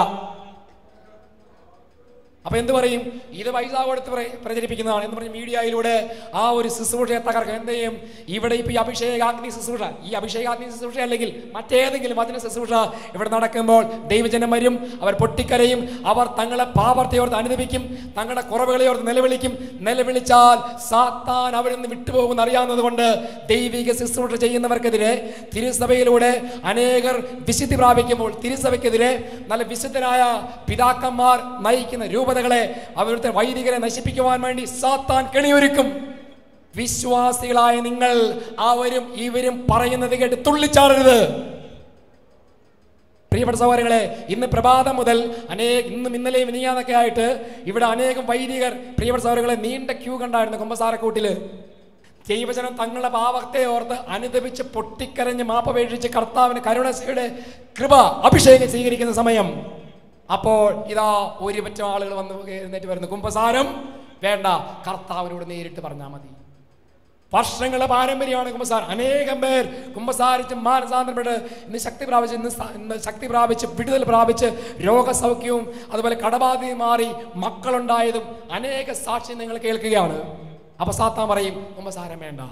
അപ്പൊ എന്ത് പറയും ഇത് പൈസ കൊടുത്ത് പ്ര- പ്രചരിപ്പിക്കുന്നതാണ് എന്ന് പറഞ്ഞ് മീഡിയയിലൂടെ ആ ഒരു ശുശ്രൂഷയെ തകർക്കും എന്ത് ചെയ്യും ഇവിടെ ഇപ്പൊ ഈ അഭിഷേകാഗ്നി ശുശ്രൂഷ ഈ അഭിഷേകാഗ്നി ശുശ്രൂഷ അല്ലെങ്കിൽ മറ്റേതെങ്കിലും വചന ശുശ്രൂഷ ഇവിടെ നടക്കുമ്പോൾ ദൈവജനം വരും അവർ പൊട്ടിക്കരയും അവർ തങ്ങളെ പാപർത്തയോർത്ത് അനുദപിക്കും തങ്ങളുടെ കുറവുകളെ ഓർത്ത് നിലവിളിക്കും നിലവിളിച്ചാൽ സാത്താൻ അവരിൽ നിന്ന് വിട്ടുപോകുമെന്ന് അറിയാവുന്നത് കൊണ്ട് ദൈവിക ശുശ്രൂഷ ചെയ്യുന്നവർക്കെതിരെ തിരുസഭയിലൂടെ അനേകർ വിശുദ്ധി പ്രാപിക്കുമ്പോൾ തിരുസഭയ്ക്കെതിരെ നല്ല വിശുദ്ധരായ പിതാക്കന്മാർ നയിക്കുന്ന രൂപതകളെ അവരുടെ വൈദികരെ നശിപ്പിക്കുവാൻ വേണ്ടി സാത്താൻ കെണിയൊരുക്കും വിശ്വാസികളായ നിങ്ങൾ അവരും ഇവരും പറയുന്നത് കേട്ട് തുള്ളിച്ചാടരുത് പ്രിയപ്പെട്ട സഹോദരങ്ങളെ ഇന്ന് പ്രഭാതം മുതൽ അനേ ഇന്നും ഇന്നലെയും ഇനിയാന്നൊക്കെ ആയിട്ട് ഇവിടെ അനേകം വൈദികർ പ്രിയപ്പെട്ട സഹോദരങ്ങളെ നീണ്ട ക്യൂ കണ്ടായിരുന്നു കുമ്പസാരക്കൂട്ടില് ദൈവജനം തങ്ങളുടെ പാവത്തെ ഓർത്ത് അനുദപിച്ച് പൊട്ടിക്കരഞ്ഞ് മാപ്പപേക്ഷിച്ച് കർത്താവിന് കരുണസയുടെ കൃപ അഭിഷേകം സ്വീകരിക്കുന്ന സമയം അപ്പോൾ ഇതാ ഒരു പറ്റം ആളുകൾ വന്ന് എഴുന്നേറ്റ് വരുന്നു കുമ്പസാരം വേണ്ട കർത്താവിനോട് നേരിട്ട് പറഞ്ഞാൽ മതി വർഷങ്ങളെ പാരമ്പര്യമാണ് കുമ്പസാരം അനേകം പേർ കുമ്പസാരിച്ച് മാനസാന്തരപ്പെട്ട് ഇന്ന് ശക്തി പ്രാപിച്ച് ഇന്ന് സ- ഇന്ന് ശക്തി പ്രാപിച്ച് വിടുതൽ പ്രാപിച്ച് രോഗസൗഖ്യവും അതുപോലെ കടബാധയും മാറി മക്കളുണ്ടായതും അനേക സാക്ഷി നിങ്ങൾ കേൾക്കുകയാണ് അപ്പൊ സാത്താൻ പറയും കുമ്പസാരം വേണ്ട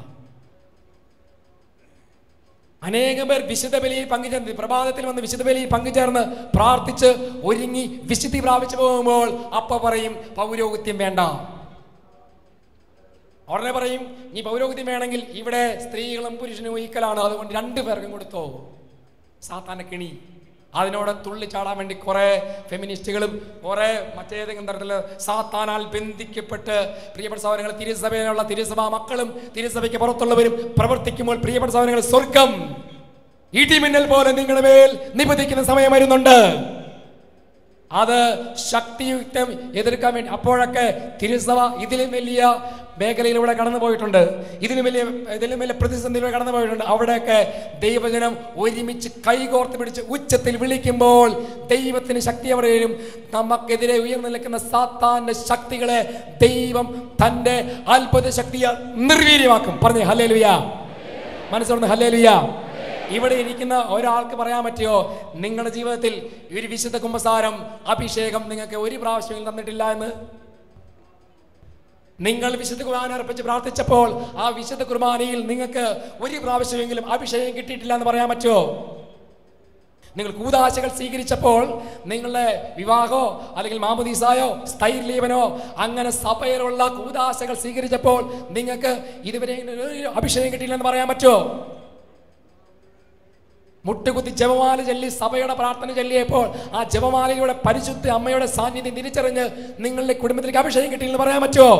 അനേകം പേർ വിശുദ്ധ ബലിയിൽ പങ്കുചേർന്ന് പ്രഭാതത്തിൽ വന്ന് വിശുദ്ധ ബലിയിൽ പങ്കുചേർന്ന് പ്രാർത്ഥിച്ച് ഒരുങ്ങി വിശുദ്ധി പ്രാപിച്ചു പോകുമ്പോൾ അപ്പ പറയും പൗരോഹിത്യം വേണ്ട ഉടനെ പറയും ഈ പൗരോഹിത്യം വേണമെങ്കിൽ ഇവിടെ സ്ത്രീകളും പുരുഷനും ഈക്കലാണ് അതുകൊണ്ട് രണ്ടു പേർക്കും കൊടുത്തോ സാത്താന്റെ കിണി അതിനോട് തുള്ളിച്ചാടാൻ വേണ്ടി കുറെ ഫെമിനിസ്റ്റുകളും കുറെ മറ്റേതെങ്കിലും തരത്തിൽ സാത്താനാൽ ബന്ധിക്കപ്പെട്ട് പ്രിയപ്പെട്ട സഹോദരങ്ങൾ തിരുസഭയിലുള്ള തിരുസഭാ മക്കളും തിരുസഭയ്ക്ക് പുറത്തുള്ളവരും പ്രവർത്തിക്കുമ്പോൾ പ്രിയപ്പെട്ട സഹോദരങ്ങൾ സ്വർഗം ഇടിമിന്നൽ പോലെ നിങ്ങളുടെ മേൽ നിബന്ധിക്കുന്ന സമയം വരുന്നുണ്ട് അത് ശക്തിയുക്തം എതിർക്കാൻ വേണ്ടി അപ്പോഴൊക്കെ തിരുസഭ ഇതിലും വലിയ മേഖലയിലൂടെ കടന്നു പോയിട്ടുണ്ട് ഇതിലും വലിയ ഇതിലും വലിയ പ്രതിസന്ധിയിലൂടെ കടന്നു പോയിട്ടുണ്ട് അവിടെയൊക്കെ ദൈവജനം ഒരുമിച്ച് കൈകോർത്ത് പിടിച്ച് ഉച്ചത്തിൽ വിളിക്കുമ്പോൾ ദൈവത്തിന് ശക്തി അവിടെ വരും നമുക്കെതിരെ ഉയർന്നു നിൽക്കുന്ന സാത്താന്റെ ശക്തികളെ ദൈവം തന്റെ അത്ഭുത ശക്തിയാൽ നിർവീര്യമാക്കും പറഞ്ഞു ഹല്ലേലൂയ മനസ്സോർന്ന് ഹല്ലേലൂയ ഇവിടെ ഇരിക്കുന്ന ഒരാൾക്ക് പറയാൻ പറ്റുമോ നിങ്ങളുടെ ജീവിതത്തിൽ ഒരു വിശുദ്ധ കുമ്പസാരം അഭിഷേകം നിങ്ങൾക്ക് ഒരു പ്രാവശ്യവും തന്നിട്ടില്ല എന്ന് നിങ്ങൾ വിശുദ്ധ കുർബാന അർപ്പിച്ച് പ്രാർത്ഥിച്ചപ്പോൾ ആ വിശുദ്ധ കുർബാനയിൽ നിങ്ങൾക്ക് ഒരു പ്രാവശ്യമെങ്കിലും അഭിഷേകം കിട്ടിയിട്ടില്ല എന്ന് പറയാൻ പറ്റുമോ നിങ്ങൾ കൂതാശകൾ സ്വീകരിച്ചപ്പോൾ നിങ്ങളുടെ വിവാഹമോ അല്ലെങ്കിൽ മാമുദീസായോ സ്ഥൈര്യലീപനോ അങ്ങനെ സഭയിലുള്ള കൂതാശകൾ സ്വീകരിച്ചപ്പോൾ നിങ്ങൾക്ക് ഇതുവരെ ഒരു അഭിഷേകം കിട്ടിയില്ലെന്ന് പറയാൻ പറ്റുമോ മുട്ടുകുത്തി ജപമാല ചൊല്ലി സഭയുടെ പ്രാർത്ഥന ചൊല്ലിയപ്പോൾ ആ ജപമാലയുടെ പരിശുദ്ധ അമ്മയുടെ സാന്നിധ്യം തിരിച്ചറിഞ്ഞ് നിങ്ങളുടെ കുടുംബത്തിലേക്ക് അഭിഷേകം കിട്ടിയെന്ന് പറയാൻ പറ്റുമോ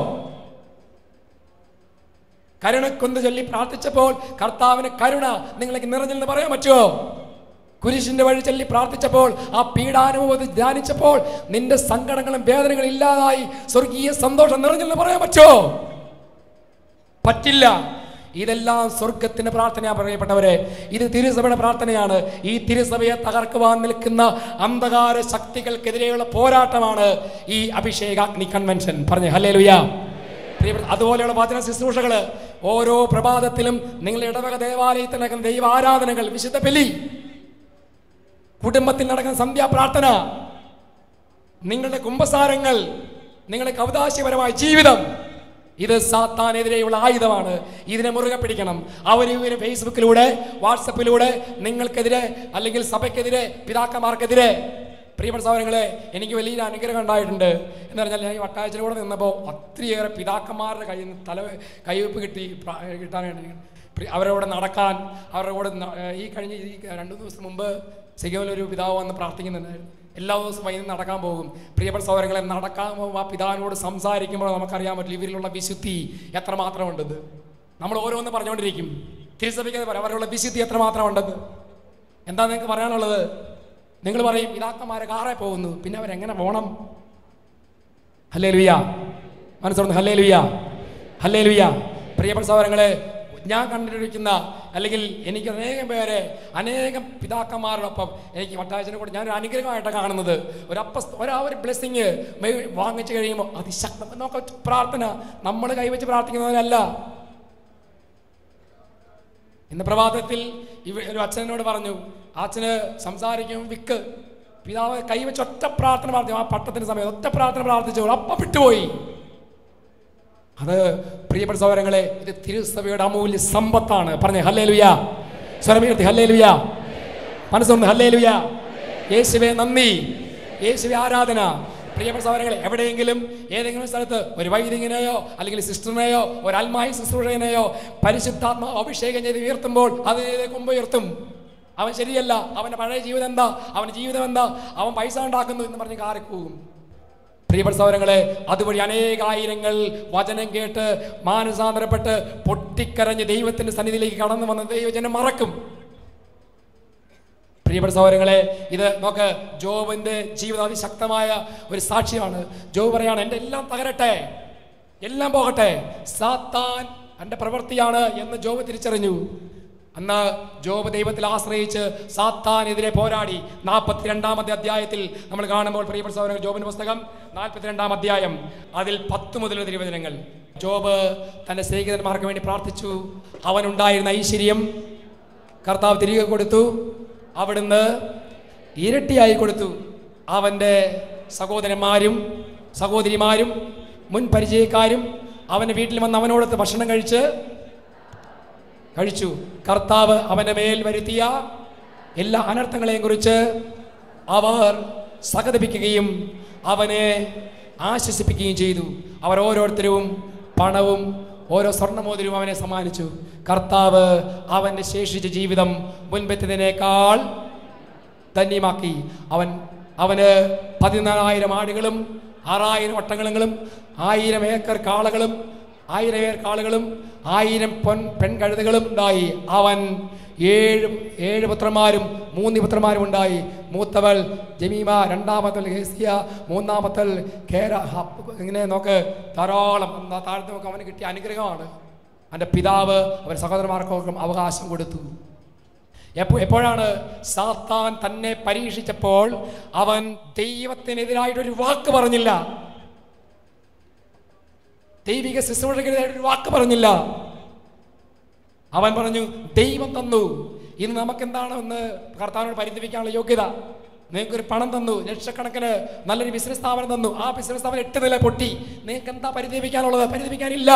കരുണക്കൊന്ന് ചൊല്ലി പ്രാർത്ഥിച്ചപ്പോൾ കർത്താവിന് കരുണ നിങ്ങൾക്ക് നിറഞ്ഞെന്ന് പറയാൻ പറ്റുമോ കുരിശിന്റെ വഴി ചൊല്ലി പ്രാർത്ഥിച്ചപ്പോൾ ആ പീഡാനുഭവത്തിൽ ധ്യാനിച്ചപ്പോൾ നിന്റെ സങ്കടങ്ങളും വേദനകളും ഇല്ലാതായി സ്വർഗീയ സന്തോഷം നിറഞ്ഞെന്ന് പറയാൻ പറ്റുമോ പറ്റില്ല ഇതെല്ലാം സ്വർഗത്തിന്റെ പ്രാർത്ഥനയാ പറയപ്പെട്ടവരെ ഇത് തിരുസഭയുടെ പ്രാർത്ഥനയാണ് ഈ തിരുസഭയെ തകർക്കുവാൻ നിൽക്കുന്ന അന്ധകാര ശക്തികൾക്കെതിരെയുള്ള പോരാട്ടമാണ് ഈ അഭിഷേകാഗ്നി കൺവെൻഷൻ പറഞ്ഞു ഹല്ലേ ലുയ അതുപോലെയുള്ള വചന ശുശ്രൂഷകള് ഓരോ പ്രഭാതത്തിലും നിങ്ങൾ ഇടവക ദേവാലയത്തിൽ നടക്കുന്ന ദൈവ ആരാധനകൾ വിശുദ്ധ ബലി കുടുംബത്തിൽ നടക്കുന്ന സന്ധ്യാപ്രാർത്ഥന നിങ്ങളുടെ കുംഭസാരങ്ങൾ നിങ്ങളുടെ കൗതാശയപരമായ ജീവിതം ഇത് സാത്താനെതിരെയുള്ള ആയുധമാണ് ഇതിനെ മുറുകെ പിടിക്കണം അവർ ഇവര് ഫേസ്ബുക്കിലൂടെ വാട്സപ്പിലൂടെ നിങ്ങൾക്കെതിരെ അല്ലെങ്കിൽ സഭയ്ക്കെതിരെ പിതാക്കന്മാർക്കെതിരെ പ്രിയപ്പെട്ട സഹോദരങ്ങളെ എനിക്ക് വലിയൊരു അനുഗ്രഹം ഉണ്ടായിട്ടുണ്ട് എന്ന് പറഞ്ഞാൽ ഞാൻ ഈ വട്ടാഴ്ചയിൽ കൂടെ നിന്നപ്പോൾ ഒത്തിരിയേറെ പിതാക്കന്മാരുടെ കയ്യിൽ നിന്ന് തല കൈവയ്പ് കിട്ടി പ്ര- കിട്ടാനായിട്ട് പ്രി- അവരുടെ കൂടെ നടക്കാൻ അവരുടെ കൂടെ ന- ഈ കഴിഞ്ഞ ഈ രണ്ടു ദിവസം മുമ്പ് സിഗമിലൊരു പിതാവ് വന്ന് പ്രാർത്ഥിക്കുന്നുണ്ടായിരുന്നു എല്ലാ ദിവസവും വൈകുന്നേരം നടക്കാൻ പോകും പ്രിയപ്പെട്ട സഹോദരങ്ങളെ നടക്കാൻ പോകുമ്പോൾ ആ പിതാവിനോട് സംസാരിക്കുമ്പോൾ നമുക്കറിയാൻ പറ്റില്ല ഇവരിലുള്ള വിശുദ്ധി എത്രമാത്രം ഉണ്ടെന്ന് നമ്മൾ ഓരോന്ന് പറഞ്ഞുകൊണ്ടിരിക്കും തിരുസഭയ്ക്ക് പറയാം അവരുടെ വിശുദ്ധി എത്രമാത്രം ഉണ്ടെന്ന് എന്താ നിങ്ങൾക്ക് പറയാനുള്ളത് നിങ്ങൾ പറയും പിതാക്കന്മാരെ കാറെ പോകുന്നു പിന്നെ അവരെങ്ങനെ പോകണം ഹല്ലേ ലുയ്യ മനസ്സുണ്ട് ഹല്ലേ ലുയ്യ ഹല്ലേ ലുയ്യ പ്രിയപ്പെട്ട സഹോദരങ്ങളെ ഞാൻ കണ്ടിരിക്കുന്ന അല്ലെങ്കിൽ എനിക്ക് അനേകം പേരെ അനേകം പിതാക്കന്മാരോടൊപ്പം എനിക്ക് വട്ടാഴ്ചനെ കൂടെ ഞാൻ ഒരു അനുഗ്രഹമായിട്ടാണ് കാണുന്നത് ഒരു അപ്പ ഒരാ ഒരു ബ്ലെസ്സിങ് വാങ്ങിച്ചു കഴിയുമ്പോൾ അതിശക്തം നോക്ക പ്രാർത്ഥന നമ്മൾ കൈവച്ച് പ്രാർത്ഥിക്കുന്നവരല്ല ഇന്ന് പ്രഭാതത്തിൽ ഇവ ഒരു അച്ഛനോട് പറഞ്ഞു ആ അച്ഛന് സംസാരിക്കും വിക്ക് പിതാവ് കൈവച്ച് ഒറ്റ പ്രാർത്ഥന പ്രാർത്ഥിച്ചു ആ പട്ടത്തിന് സമയത്ത് ഒറ്റ പ്രാർത്ഥന പ്രാർത്ഥിച്ചു അപ്പം വിട്ടുപോയി അത് പ്രിയപ്പെട്ട സഹോദരങ്ങളെ ഇത് തിരുസഭയുടെ അമൂല്യ സമ്പത്താണ് പറഞ്ഞേ ഹല്ലേ ലുയാ സ്വരമീർത്തി ഹല്ലേ ലുയാ മനസ്സുണ്ട് ഹല്ലേ ലുയാ യേശുവെ നന്ദി യേശുവെ ആരാധന പ്രിയപ്പെട്ട സഹോദരങ്ങളെ എവിടെയെങ്കിലും ഏതെങ്കിലും സ്ഥലത്ത് ഒരു വൈദികനെയോ അല്ലെങ്കിൽ സിസ്റ്ററിനെയോ ഒരു അൽമായി ശുശ്രൂഷകനെയോ പരിശുദ്ധാത്മ അഭിഷേകം ചെയ്ത് ഉയർത്തുമ്പോൾ അതിനെ കൊമ്പ് ഉയർത്തും അവൻ ശരിയല്ല അവന്റെ പഴയ ജീവിതം എന്താ അവന്റെ ജീവിതം എന്താ അവൻ പൈസ ഉണ്ടാക്കുന്നു എന്ന് പറഞ്ഞ് കാറിപ്പോകും പ്രിയപ്പെട്ട സഹോദരങ്ങളെ അതുവഴി അനേകായിരങ്ങൾ വചനം കേട്ട് മാനസാന്തരപ്പെട്ട് പൊട്ടിക്കരഞ്ഞ് ദൈവത്തിന്റെ സന്നിധിയിലേക്ക് കടന്നു വന്ന ദൈവജനം മറക്കും പ്രിയപ്പെട്ട സഹോദരങ്ങളെ ഇത് നോക്ക് ജോബിന്റെ ജീവിതം അതിശക്തമായ ഒരു സാക്ഷ്യമാണ് ജോബ് പറയാണ് എൻ്റെ എല്ലാം തകരട്ടെ എല്ലാം പോകട്ടെ സാത്താൻ എൻ്റെ പ്രവൃത്തിയാണ് എന്ന് ജോബ് തിരിച്ചറിഞ്ഞു അന്ന് ജോബ് ദൈവത്തിൽ ആശ്രയിച്ച് സാത്താനെതിരെ പോരാടി നാൽപ്പത്തിരണ്ടാമത്തെ അധ്യായത്തിൽ നമ്മൾ കാണുമ്പോൾ പ്രിയപ്പെട്ട സഹോദരങ്ങൾ ജോബിന്റെ പുസ്തകം നാൽപ്പത്തിരണ്ടാം അധ്യായം അതിൽ പത്ത് മുതലുള്ള തിരുവചനങ്ങൾ ജോബ് തന്റെ സ്നേഹിതന്മാർക്ക് വേണ്ടി പ്രാർത്ഥിച്ചു അവനുണ്ടായിരുന്ന ഐശ്വര്യം കർത്താവ് തിരികെ കൊടുത്തു അവിടുന്ന് ഇരട്ടിയായി കൊടുത്തു അവൻ്റെ സഹോദരന്മാരും സഹോദരിമാരും മുൻ പരിചയക്കാരും അവൻ്റെ വീട്ടിൽ വന്ന് അവനോടൊത്ത് ഭക്ഷണം കഴിച്ച് കഴിച്ചു കർത്താവ് അവൻ്റെ മേൽ വരുത്തിയ എല്ലാ അനർത്ഥങ്ങളെയും കുറിച്ച് അവർ സഹതപിക്കുകയും അവനെ ആശ്വസിപ്പിക്കുകയും ചെയ്തു അവർ ഓരോരുത്തരും പണവും ഓരോ സ്വർണ്ണമോതിരവും അവനെ സമ്മാനിച്ചു കർത്താവ് അവൻ്റെ ശേഷിച്ച ജീവിതം മുൻപെത്തതിനേക്കാൾ ധന്യമാക്കി അവൻ അവന് പതിനാലായിരം ആടുകളും ആറായിരം ഒട്ടകങ്ങളും ആയിരം ഏക്കർ കാളകളും ആയിരം ഏക്കർ കാളുകളും ആയിരം പൊൻ പെൺകഴുതകളും ഉണ്ടായി അവൻ ഏഴ് ഏഴ് പുത്രന്മാരും മൂന്ന് പുത്രന്മാരും ഉണ്ടായി മൂത്തവൾ ജമീമ രണ്ടാമത്തൽ ഹേസിയ മൂന്നാമത്തൽ കേര ഹപ്പ് ഇങ്ങനെ നോക്ക് ധാരാളം എന്നാ താഴത്ത് നോക്ക് അവന് കിട്ടിയ അനുഗ്രഹമാണ് അവൻ്റെ പിതാവ് അവൻ സഹോദരന്മാർക്കൊക്കെ അവകാശം കൊടുത്തു എപ്പോ എപ്പോഴാണ് സാത്താൻ തന്നെ പരീക്ഷിച്ചപ്പോൾ അവൻ ദൈവത്തിനെതിരായിട്ടൊരു വാക്ക് പറഞ്ഞില്ല ദൈവിക ശുശ്രൂഷകരെതിരായിട്ട് ഒരു വാക്ക് പറഞ്ഞില്ല അവൻ പറഞ്ഞു ദൈവം തന്നു ഇന്ന് നമുക്കെന്താണ് എന്ന് കർത്താവിനോട് പരിധിപ്പിക്കാനുള്ള യോഗ്യത നിങ്ങൾക്കൊരു പണം തന്നു ലക്ഷക്കണക്കിന് നല്ലൊരു ബിസിനസ് സ്ഥാപനം തന്നു ആ ബിസിനസ് സ്ഥാപനം എട്ട് നില പൊട്ടി നിങ്ങൾക്ക് എന്താ പരിധിപ്പിക്കാനുള്ളത് പരിധിപ്പിക്കാനില്ല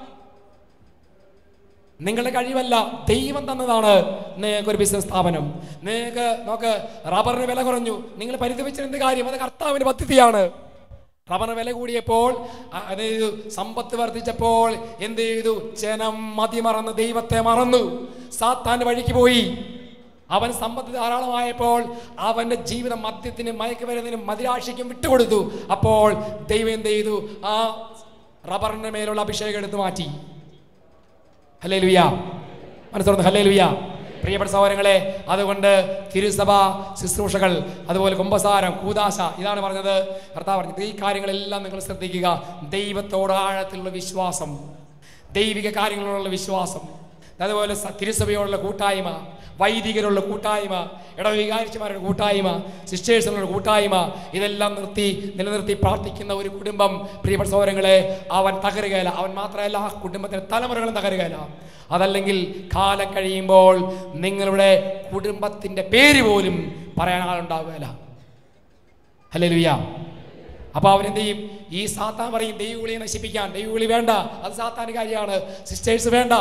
നിങ്ങളുടെ കഴിവല്ല ദൈവം തന്നതാണ് നിങ്ങൾക്ക് ഒരു ബിസിനസ് സ്ഥാപനം നിങ്ങൾക്ക് നോക്ക് റബ്ബറിന് വില കുറഞ്ഞു നിങ്ങൾ പരിതപിച്ച എന്ത് കാര്യം അത് കർത്താവിന്റെ പദ്ധതിയാണ് റബ്ബറിന് വില കൂടിയപ്പോൾ അ- അത് ചെയ്തു സമ്പത്ത് വർദ്ധിച്ചപ്പോൾ എന്ത് ചെയ്തു ജനം മതിമറന്ന് ദൈവത്തെ മറന്നു സാത്താന്റെ വഴിക്ക് പോയി അവൻ സമ്പത്ത് ധാരാളമായപ്പോൾ അവന്റെ ജീവിതം മദ്യത്തിനും മയക്കുമരുന്നിനും മതിരാശിക്കും വിട്ടുകൊടുത്തു അപ്പോൾ ദൈവം എന്ത് ചെയ്തു ആ റബ്ബറിന്റെ മേലുള്ള അഭിഷേകം എടുത്തു മാറ്റി ഹലേ ലുയ മനസ്സോർന്ന് ഹലേ ലുയ പ്രിയപ്പെട്ട സഹോദരങ്ങളെ അതുകൊണ്ട് തിരുസഭ ശുശ്രൂഷകൾ അതുപോലെ കുംഭസാരം കൂതാശ ഇതാണ് പറഞ്ഞത് കർത്താവ് പറഞ്ഞത് ഈ കാര്യങ്ങളെല്ലാം നിങ്ങൾ ശ്രദ്ധിക്കുക ദൈവത്തോട് ആഴത്തിലുള്ള വിശ്വാസം ദൈവിക കാര്യങ്ങളോടുള്ള വിശ്വാസം അതുപോലെ സ- തിരുസഭയോടുള്ള കൂട്ടായ്മ വൈദികരുള്ള കൂട്ടായ്മ ഇടവികാരിച്ചമാരുടെ കൂട്ടായ്മ സിസ്റ്റേഴ്സിനുള്ള കൂട്ടായ്മ ഇതെല്ലാം നിർത്തി നിലനിർത്തി പ്രാർത്ഥിക്കുന്ന ഒരു കുടുംബം പ്രിയപ്പെട്ട സഹോദരങ്ങളെ അവൻ തകരുകയില്ല അവൻ മാത്രമല്ല ആ കുടുംബത്തിന്റെ തലമുറകളും തകരുകയില്ല അതല്ലെങ്കിൽ കാലം കഴിയുമ്പോൾ നിങ്ങളുടെ കുടുംബത്തിന്റെ പേര് പോലും പറയാൻ ആളുണ്ടാവുകയില്ല അല്ലേ ലുയ്യ അപ്പൊ അവരെന്ത് ചെയ്യും ഈ സാത്താൻ പറയും ദൈവവിളിയെ നശിപ്പിക്കാൻ ദൈവവിളി വേണ്ട അത് സാത്താന് കാര്യമാണ് സിസ്റ്റേഴ്സ് വേണ്ട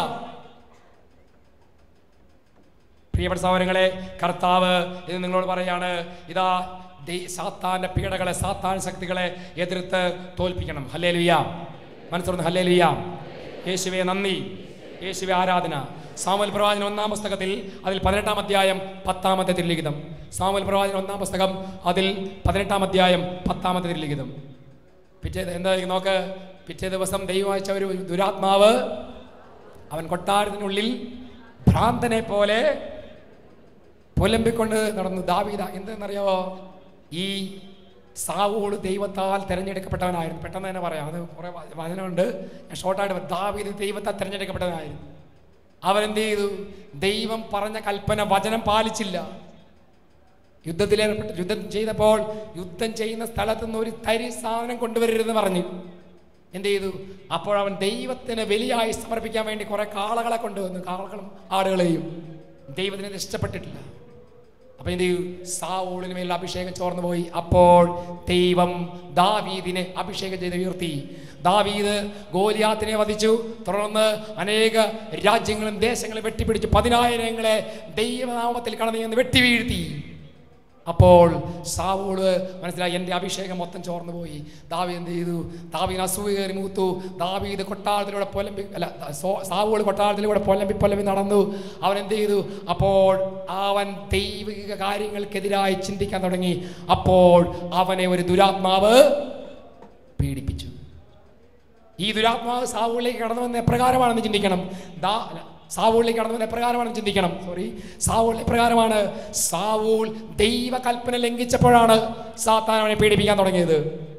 പ്രിയപ്പെട്ട സഹോദരങ്ങളെ കർത്താവ് ഇത് നിങ്ങളോട് പറയാണ് ഇതാ ദൈ- സാത്താന്റെ പീഡകളെ സാത്താൻ ശക്തികളെ എതിർത്ത് തോൽപ്പിക്കണം ഹല്ലേ ലുയ്യ മനസ്സുറന്ന് ഹല്ലേ ലുയ്യ യേശുവെ നന്ദി യേശുവെ ആരാധന സാമുൽ പ്രവാചന ഒന്നാം പുസ്തകത്തിൽ അതിൽ പതിനെട്ടാം അധ്യായം പത്താമത്തെ തിരുലിഖിതം സാമുൽ പ്രവാചന ഒന്നാം പുസ്തകം അതിൽ പതിനെട്ടാം അധ്യായം പത്താമത്തെ തിരുലിഖിതം പിറ്റേ എന്താ നോക്ക് പിറ്റേ ദിവസം ദൈവം അയച്ച ഒരു ദുരാത്മാവ് അവൻ കൊട്ടാരത്തിനുള്ളിൽ ഭ്രാന്തനെ പോലെ പുലമ്പിക്കൊണ്ട് നടന്നു ദാവീദ എന്തെന്നറിയാവോ ഈ സാവൂള് ദൈവത്താൽ തിരഞ്ഞെടുക്കപ്പെട്ടവനായിരുന്നു പെട്ടെന്ന് തന്നെ പറയാം അത് കുറേ വ- വചനമുണ്ട് ഞാൻ ഷോർട്ടായിട്ട് പറയാം. ദാവീദ് ദൈവത്താൽ തിരഞ്ഞെടുക്കപ്പെട്ടവനായിരുന്നു അവരെന്ത് ചെയ്തു ദൈവം പറഞ്ഞ കൽപ്പന വചനം പാലിച്ചില്ല യുദ്ധത്തിലേർപ്പെട്ട് യുദ്ധം ചെയ്തപ്പോൾ യുദ്ധം ചെയ്യുന്ന സ്ഥലത്ത് നിന്ന് ഒരു തരി സാധനം കൊണ്ടുവരരുതെന്ന് പറഞ്ഞു എന്ത് ചെയ്തു അപ്പോൾ അവൻ ദൈവത്തിന് ബലിയായി സമർപ്പിക്കാൻ വേണ്ടി കുറെ കാളകളെ കൊണ്ടുവന്നു കാളകളും ആടുകളെയും ദൈവത്തിന് ഇത് ഇഷ്ടപ്പെട്ടിട്ടില്ല അപ്പൊ എന്ത് ചെയ്തു സാവൂളിന് മേൽ അഭിഷേകം ചോർന്നു പോയി അപ്പോൾ ദൈവം ദാവീദിനെ അഭിഷേകം ചെയ്ത് ഉയർത്തി ദാവീദ് ഗോലിയാത്തിനെ വധിച്ചു തുടർന്ന് അനേക രാജ്യങ്ങളും ദേശങ്ങളും വെട്ടിപ്പിടിച്ചു പതിനായിരങ്ങളെ ദൈവനാമത്തിൽ കടന്നു ചെന്ന് വെട്ടി വീഴ്ത്തി അപ്പോൾ സാവൂള് മനസ്സിലായി എൻ്റെ അഭിഷേകം മൊത്തം ചോർന്നു പോയി ദാവി എന്ത് ചെയ്തു ദാവീന് അസൂയ കയറി മൂത്തു ദാവീത് കൊട്ടാരത്തിലൂടെ പൊലമ്പി അല്ല സോ- സാവൂള് കൊട്ടാരത്തിലൂടെ പൊലമ്പി പൊലമ്പി നടന്നു അവൻ എന്ത് ചെയ്തു അപ്പോൾ അവൻ ദൈവിക കാര്യങ്ങൾക്കെതിരായി ചിന്തിക്കാൻ തുടങ്ങി അപ്പോൾ അവനെ ഒരു ദുരാത്മാവ് പീഡിപ്പിച്ചു ഈ ദുരാത്മാവ് സാവൂളിലേക്ക് കടന്നു വന്ന എപ്രകാരമാണെന്ന് ചിന്തിക്കണം ദാ അല്ല, സാവൂളിലേക്ക് കടന്നു വന്ന എപ്രകാരമാണെന്ന് ചിന്തിക്കണം സോറി സാവൂൾ എപ്രകാരമാണ് സാവൂൾ ദൈവ കൽപ്പന ലംഘിച്ചപ്പോഴാണ് സാത്താൻ അവനെ പീഡിപ്പിക്കാൻ തുടങ്ങിയത്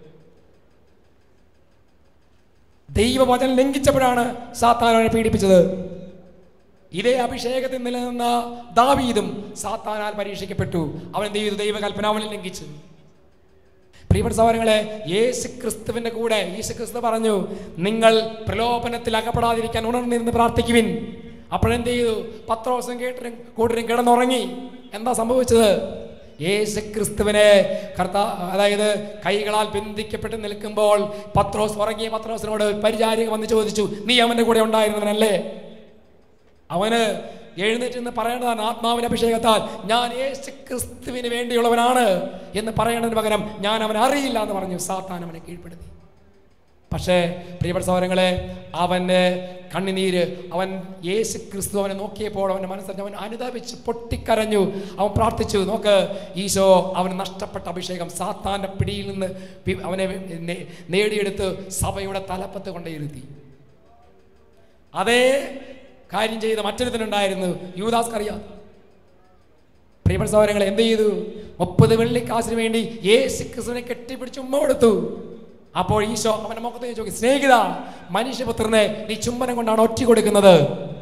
ദൈവവചനം ലംഘിച്ചപ്പോഴാണ് സാത്താൻ അവനെ പീഡിപ്പിച്ചത് ഇതേ അഭിഷേകത്തിൽ നിലനിന്ന ദാവീദും സാത്താനാൽ പരീക്ഷിക്കപ്പെട്ടു അവൻ എന്ത് ചെയ്തു ദൈവകൽപ്പന അവനിൽ ലംഘിച്ചു പ്രിയപ്പെട്ട സഹോദരങ്ങളെ യേശു ക്രിസ്തുവിന്റെ കൂടെ യേശു ക്രിസ്തു പറഞ്ഞു നിങ്ങൾ പ്രലോഭനത്തിൽ അകപ്പെടാതിരിക്കാൻ ഉണർന്നിരുന്ന് പ്രാർത്ഥിക്കുവിൻ അപ്പോഴെന്ത് ചെയ്തു പത്രോസം കേട്ടിരും കൂട്ടരും കിടന്നുറങ്ങി എന്താ സംഭവിച്ചത് യേശു ക്രിസ്തുവിനെ കർത്താ അതായത് കൈകളാൽ ബന്ധിക്കപ്പെട്ട് നിൽക്കുമ്പോൾ പത്രോസ് ഉറങ്ങിയ പത്രോസിനോട് പരിചാരിക വന്ന് ചോദിച്ചു നീ അവന്റെ കൂടെ ഉണ്ടായിരുന്നവനല്ലേ അവന് എഴുന്നേറ്റ് എന്ന് പറയേണ്ടതാണ് ആത്മാവിന്റെ അഭിഷേകത്താൽ ഞാൻ യേശു ക്രിസ്തുവിന് വേണ്ടിയുള്ളവനാണ് എന്ന് പറയേണ്ടതിന് പകരം ഞാൻ അവനെ അറിയില്ല എന്ന് പറഞ്ഞു സാത്താൻ അവനെ കീഴ്പ്പെടുത്തി പക്ഷേ പ്രിയപ്പെട്ട സഹോദരങ്ങളെ അവൻ്റെ കണ്ണുനീര് അവൻ യേശു ക്രിസ്തു അവനെ നോക്കിയപ്പോൾ അവൻ്റെ മനസ്സറിഞ്ഞ് അവൻ അനുതാപിച്ച് പൊട്ടിക്കരഞ്ഞു അവൻ പ്രാർത്ഥിച്ചു നോക്ക് ഈശോ അവന് നഷ്ടപ്പെട്ട അഭിഷേകം സാത്താൻ്റെ പിടിയിൽ നിന്ന് വി- അവനെ നേ- നേടിയെടുത്ത് സഭയുടെ തലപ്പത്ത് കൊണ്ടേയിരുത്തി അതേ കാര്യം ചെയ്ത മറ്റൊരുത്തനുണ്ടായിരുന്നു യൂദാസ് കറിയ പ്രിയപ്പെട്ട സഹോദരങ്ങൾ എന്ത് ചെയ്തു മുപ്പത് വെള്ളിക്കാശിന് വേണ്ടി യേശു ക്രിസ്തുവിനെ കെട്ടിപ്പിടിച്ച് ഉമ്മ കൊടുത്തു അപ്പോൾ ഈശോ അവന്റെ മുഖത്ത് ചോദിച്ചു സ്നേഹിത മനുഷ്യപുത്രനെ നീ ചുംബനം കൊണ്ടാണ് ഒറ്റ കൊടുക്കുന്നത്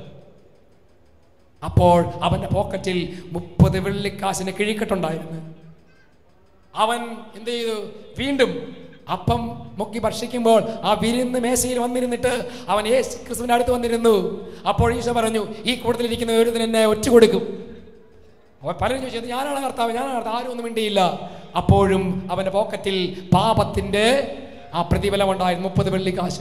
അപ്പോൾ അവന്റെ പോക്കറ്റിൽ മുപ്പത് വെള്ളിക്കാശിന് കിഴിക്കെട്ടുണ്ടായിരുന്നു അവൻ എന്ത് ചെയ്തു വീണ്ടും അപ്പം മുക്കി ഭക്ഷിക്കുമ്പോൾ ആ വിരുന്ന് മേശയിൽ വന്നിരുന്നിട്ട് അവൻ യേശു ക്രിസ്തുവിന്റെ അടുത്ത് വന്നിരുന്നു അപ്പോൾ ഈശോ പറഞ്ഞു ഈ കൂട്ടത്തിലിരിക്കുന്ന ഒരുത്തിന് എന്നെ ഒറ്റ കൊടുക്കും അവൻ പലരും ചോദിച്ചത് ഞാനാണ് കർത്താവ് ഞാനാണ് കർത്താവ് ആരും ഒന്നും മിണ്ടിയില്ല അപ്പോഴും അവന്റെ പോക്കറ്റിൽ പാപത്തിന്റെ ആ പ്രതിഫലം ഉണ്ടായിരുന്നു മുപ്പത് വെള്ളിക്കാശ്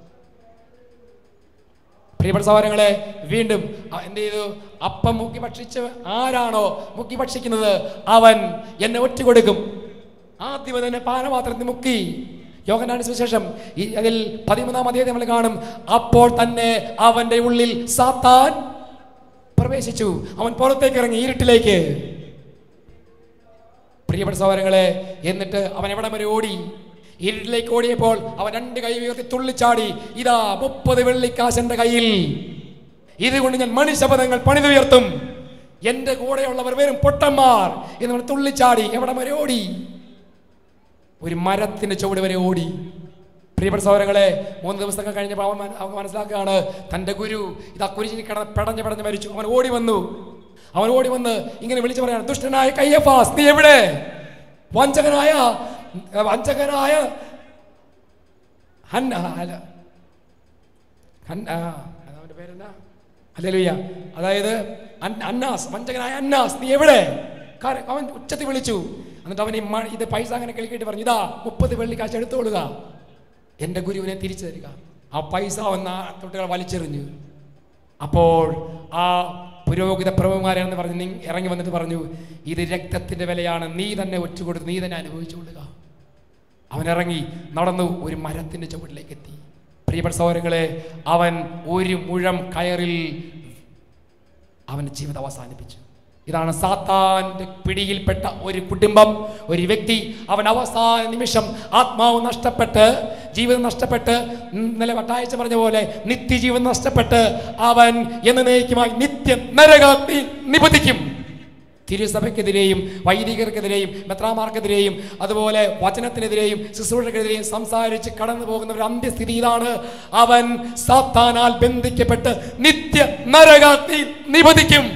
പ്രിയപ്പെട്ട സഹോദരങ്ങളെ വീണ്ടും അ- എന്ത് ചെയ്തു അപ്പം മുക്കി ഭക്ഷിച്ച് ആരാണോ മുക്കി ഭക്ഷിക്കുന്നത് അവൻ എന്നെ ഒറ്റ കൊടുക്കും ആദ്യം തന്നെ പാനപാത്രത്തിൽ മുക്കി യോഗനാണ് സുവിശേഷം ഈ അതിൽ പതിമൂന്നാം അധ്യായം നമ്മൾ കാണും അപ്പോൾ തന്നെ അവന്റെ ഉള്ളിൽ സാത്താൻ പ്രവേശിച്ചു അവൻ പുറത്തേക്ക് ഇറങ്ങി ഇരുട്ടിലേക്ക് പ്രിയപ്പെട്ട സഹോദരങ്ങളെ എന്നിട്ട് അവൻ എവിടെ വരെ ഓടി ഇരുട്ടിലേക്ക് ഓടിയപ്പോൾ അവൻ രണ്ട് കൈ ഉയർത്തി തുള്ളിച്ചാടി ഇതാ മുപ്പത് വെള്ളിക്കാശന്റെ കയ്യിൽ ഇതുകൊണ്ട് ഞാൻ മനുഷ്യപദങ്ങൾ പണിതുയർത്തും എന്റെ കൂടെയുള്ളവർ വെറും പൊട്ടന്മാർ എന്ന് പറഞ്ഞ് തുള്ളിച്ചാടി എവിടെ വരെ ഓടി ഒരു മരത്തിന്റെ ചുവട് വരെ ഓടി പ്രിയപ്പെട്ട സഹോദരങ്ങളെ മൂന്ന് ദിവസങ്ങൾ കഴിഞ്ഞപ്പോൾ അവൻ മന- അവൻ മനസ്സിലാക്കുകയാണ് തൻ്റെ ഗുരു ഇതാ കുരിശിൽ കിടന്ന് പെടഞ്ഞ് പെടഞ്ഞ് മരിച്ചു അവൻ ഓടി വന്നു അവൻ ഓടി വന്ന് ഇങ്ങനെ വിളിച്ചു പറയാണ് ദുഷ്ടനായ കയ്യഫാസ് നീ എവിടെ വഞ്ചകനായ വഞ്ചകനായ ഹന്ന അല്ല ഹന്ന ആ, അവൻ്റെ പേരെന്നാ അല്ലേലുയ്യ അതായത് അൻ- അന്നാസ് വഞ്ചകനായ അന്നാസ് നീ എവിടെ കാര- അവൻ ഉച്ചത്തിൽ വിളിച്ചു എന്നിട്ട് അവൻ ഈ മ- ഇത് പൈസ അങ്ങനെ കിളിക്കിട്ട് പറഞ്ഞു ഇതാ മുപ്പത് വെള്ളി കാശ് എടുത്തോളുക എൻ്റെ ഗുരുവിനെ തിരിച്ചു തരിക ആ പൈസ അവൻ ആ തൊട്ടുകൾ വലിച്ചെറിഞ്ഞു അപ്പോൾ ആ പുരോഹിത പ്രഭുമാരെന്ന് പറഞ്ഞ് നീ ഇറങ്ങി വന്നിട്ട് പറഞ്ഞു ഇത് രക്തത്തിന്റെ വിലയാണ് നീ തന്നെ ഒറ്റുകൊടുത്ത് നീ തന്നെ അനുഭവിച്ചുകൊള്ളുക അവൻ ഇറങ്ങി നടന്നു ഒരു മരത്തിന്റെ ചുവട്ടിലേക്ക് എത്തി പ്രിയപ്പെട്ട സഹോദരങ്ങളെ അവൻ ഒരു മുഴം കയറിൽ അവന്റെ ജീവിതം അവസാനിപ്പിച്ചു ഇതാണ് സാത്താന്റെ പിടിയിൽപ്പെട്ട ഒരു കുടുംബം ഒരു വ്യക്തി അവൻ അവസാന നിമിഷം ആത്മാവ് നഷ്ടപ്പെട്ട് ജീവിതം നഷ്ടപ്പെട്ട് ഇന്നലെ വട്ടാഴ്ച പറഞ്ഞ പോലെ നിത്യജീവൻ നഷ്ടപ്പെട്ട് അവൻ എന്നേക്കുമായി നിത്യ നരകാഗ്നി നിബന്ധിക്കും തിരുസഭയ്ക്കെതിരെയും വൈദികർക്കെതിരെയും മെത്രാമാർക്കെതിരെയും അതുപോലെ വചനത്തിനെതിരെയും ശുശ്രൂഷക്കെതിരെയും സംസാരിച്ച് കടന്നു പോകുന്ന ഒരു അന്ത്യസ്ഥിതി ഇതാണ് അവൻ സാത്താനാൽ ബന്ധിക്കപ്പെട്ട് നിത്യ നരകാഗ്നി നിബന്ധിക്കും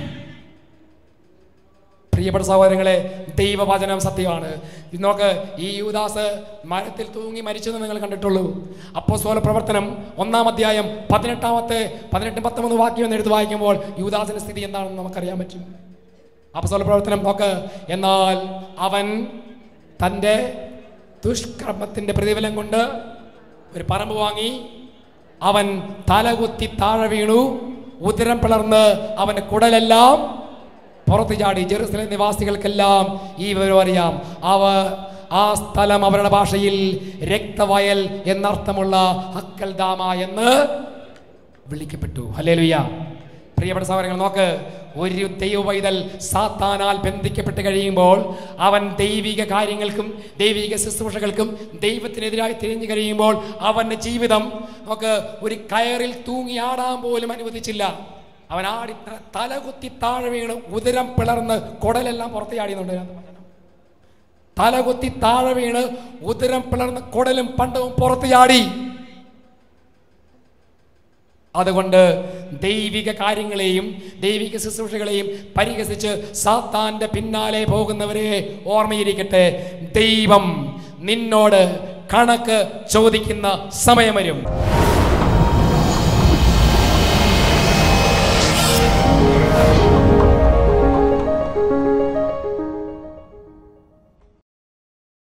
പ്രിയപ്പെട്ട സഹോദരങ്ങളെ ദൈവവചനം സത്യമാണ് ഇത് നോക്ക് ഈ യൂദാസ് മരത്തിൽ തൂങ്ങി മരിച്ചെന്ന് നിങ്ങൾ കണ്ടിട്ടുള്ളൂ അപ്പോസ്തല പ്രവർത്തനം ഒന്നാം അധ്യായം പതിനെട്ടാമത്തെ പതിനെട്ട് പത്തൊമ്പത് വാക്യം എന്ന് എടുത്ത് വായിക്കുമ്പോൾ യൂദാസിന്റെ സ്ഥിതി എന്താണെന്ന് നമുക്കറിയാൻ പറ്റും അപ്പോസ്തല പ്രവർത്തനം നോക്ക് എന്നാൽ അവൻ തൻ്റെ ദുഷ്കർമ്മത്തിന്റെ പ്രതിഫലം കൊണ്ട് ഒരു പറമ്പ് വാങ്ങി അവൻ തലകുത്തി താഴെ വീണു ഉദരം പിളർന്ന് അവന്റെ കുടലെല്ലാം പുറത്തു ചാടി ജെറുസലേം നിവാസികൾക്കെല്ലാം ഈ വിവരം അറിയാം അവ ആ സ്ഥലം അവരുടെ ഭാഷയിൽ രക്തവയൽ എന്നർത്ഥമുള്ള ഹക്കൽദാമ എന്ന് വിളിക്കപ്പെട്ടു ഹല്ലേലൂയ പ്രിയപ്പെട്ട സഹോദരങ്ങൾ നോക്ക് ഒരു ദൈവ പൈതൽ സാത്താനാൽ ബന്ധിക്കപ്പെട്ട് കഴിയുമ്പോൾ അവൻ ദൈവിക കാര്യങ്ങൾക്കും ദൈവിക ശുശ്രൂഷകൾക്കും ദൈവത്തിനെതിരായി തിരിഞ്ഞു കഴിയുമ്പോൾ അവന്റെ ജീവിതം നമുക്ക് ഒരു കയറിൽ തൂങ്ങി ആടാൻ പോലും അനുവദിച്ചില്ല അവൻ ആടി ത- തലകുത്തി താഴെ വീണ് ഉദരം പിളർന്ന് കുടലെല്ലാം പുറത്ത് ചാടിയുന്നുണ്ട് അതിനകത്ത് വചനം. തലകുത്തി താഴെ വീണ് ഉദരം പിളർന്ന് കുടലും പണ്ടവും പുറത്ത് ചാടി അതുകൊണ്ട് ദൈവിക കാര്യങ്ങളെയും ദൈവിക ശുശ്രൂഷകളെയും പരിഹസിച്ച് സാത്താന്റെ പിന്നാലെ പോകുന്നവരെ ഓർമ്മയിരിക്കട്ടെ ദൈവം നിന്നോട് കണക്ക് ചോദിക്കുന്ന സമയം വരും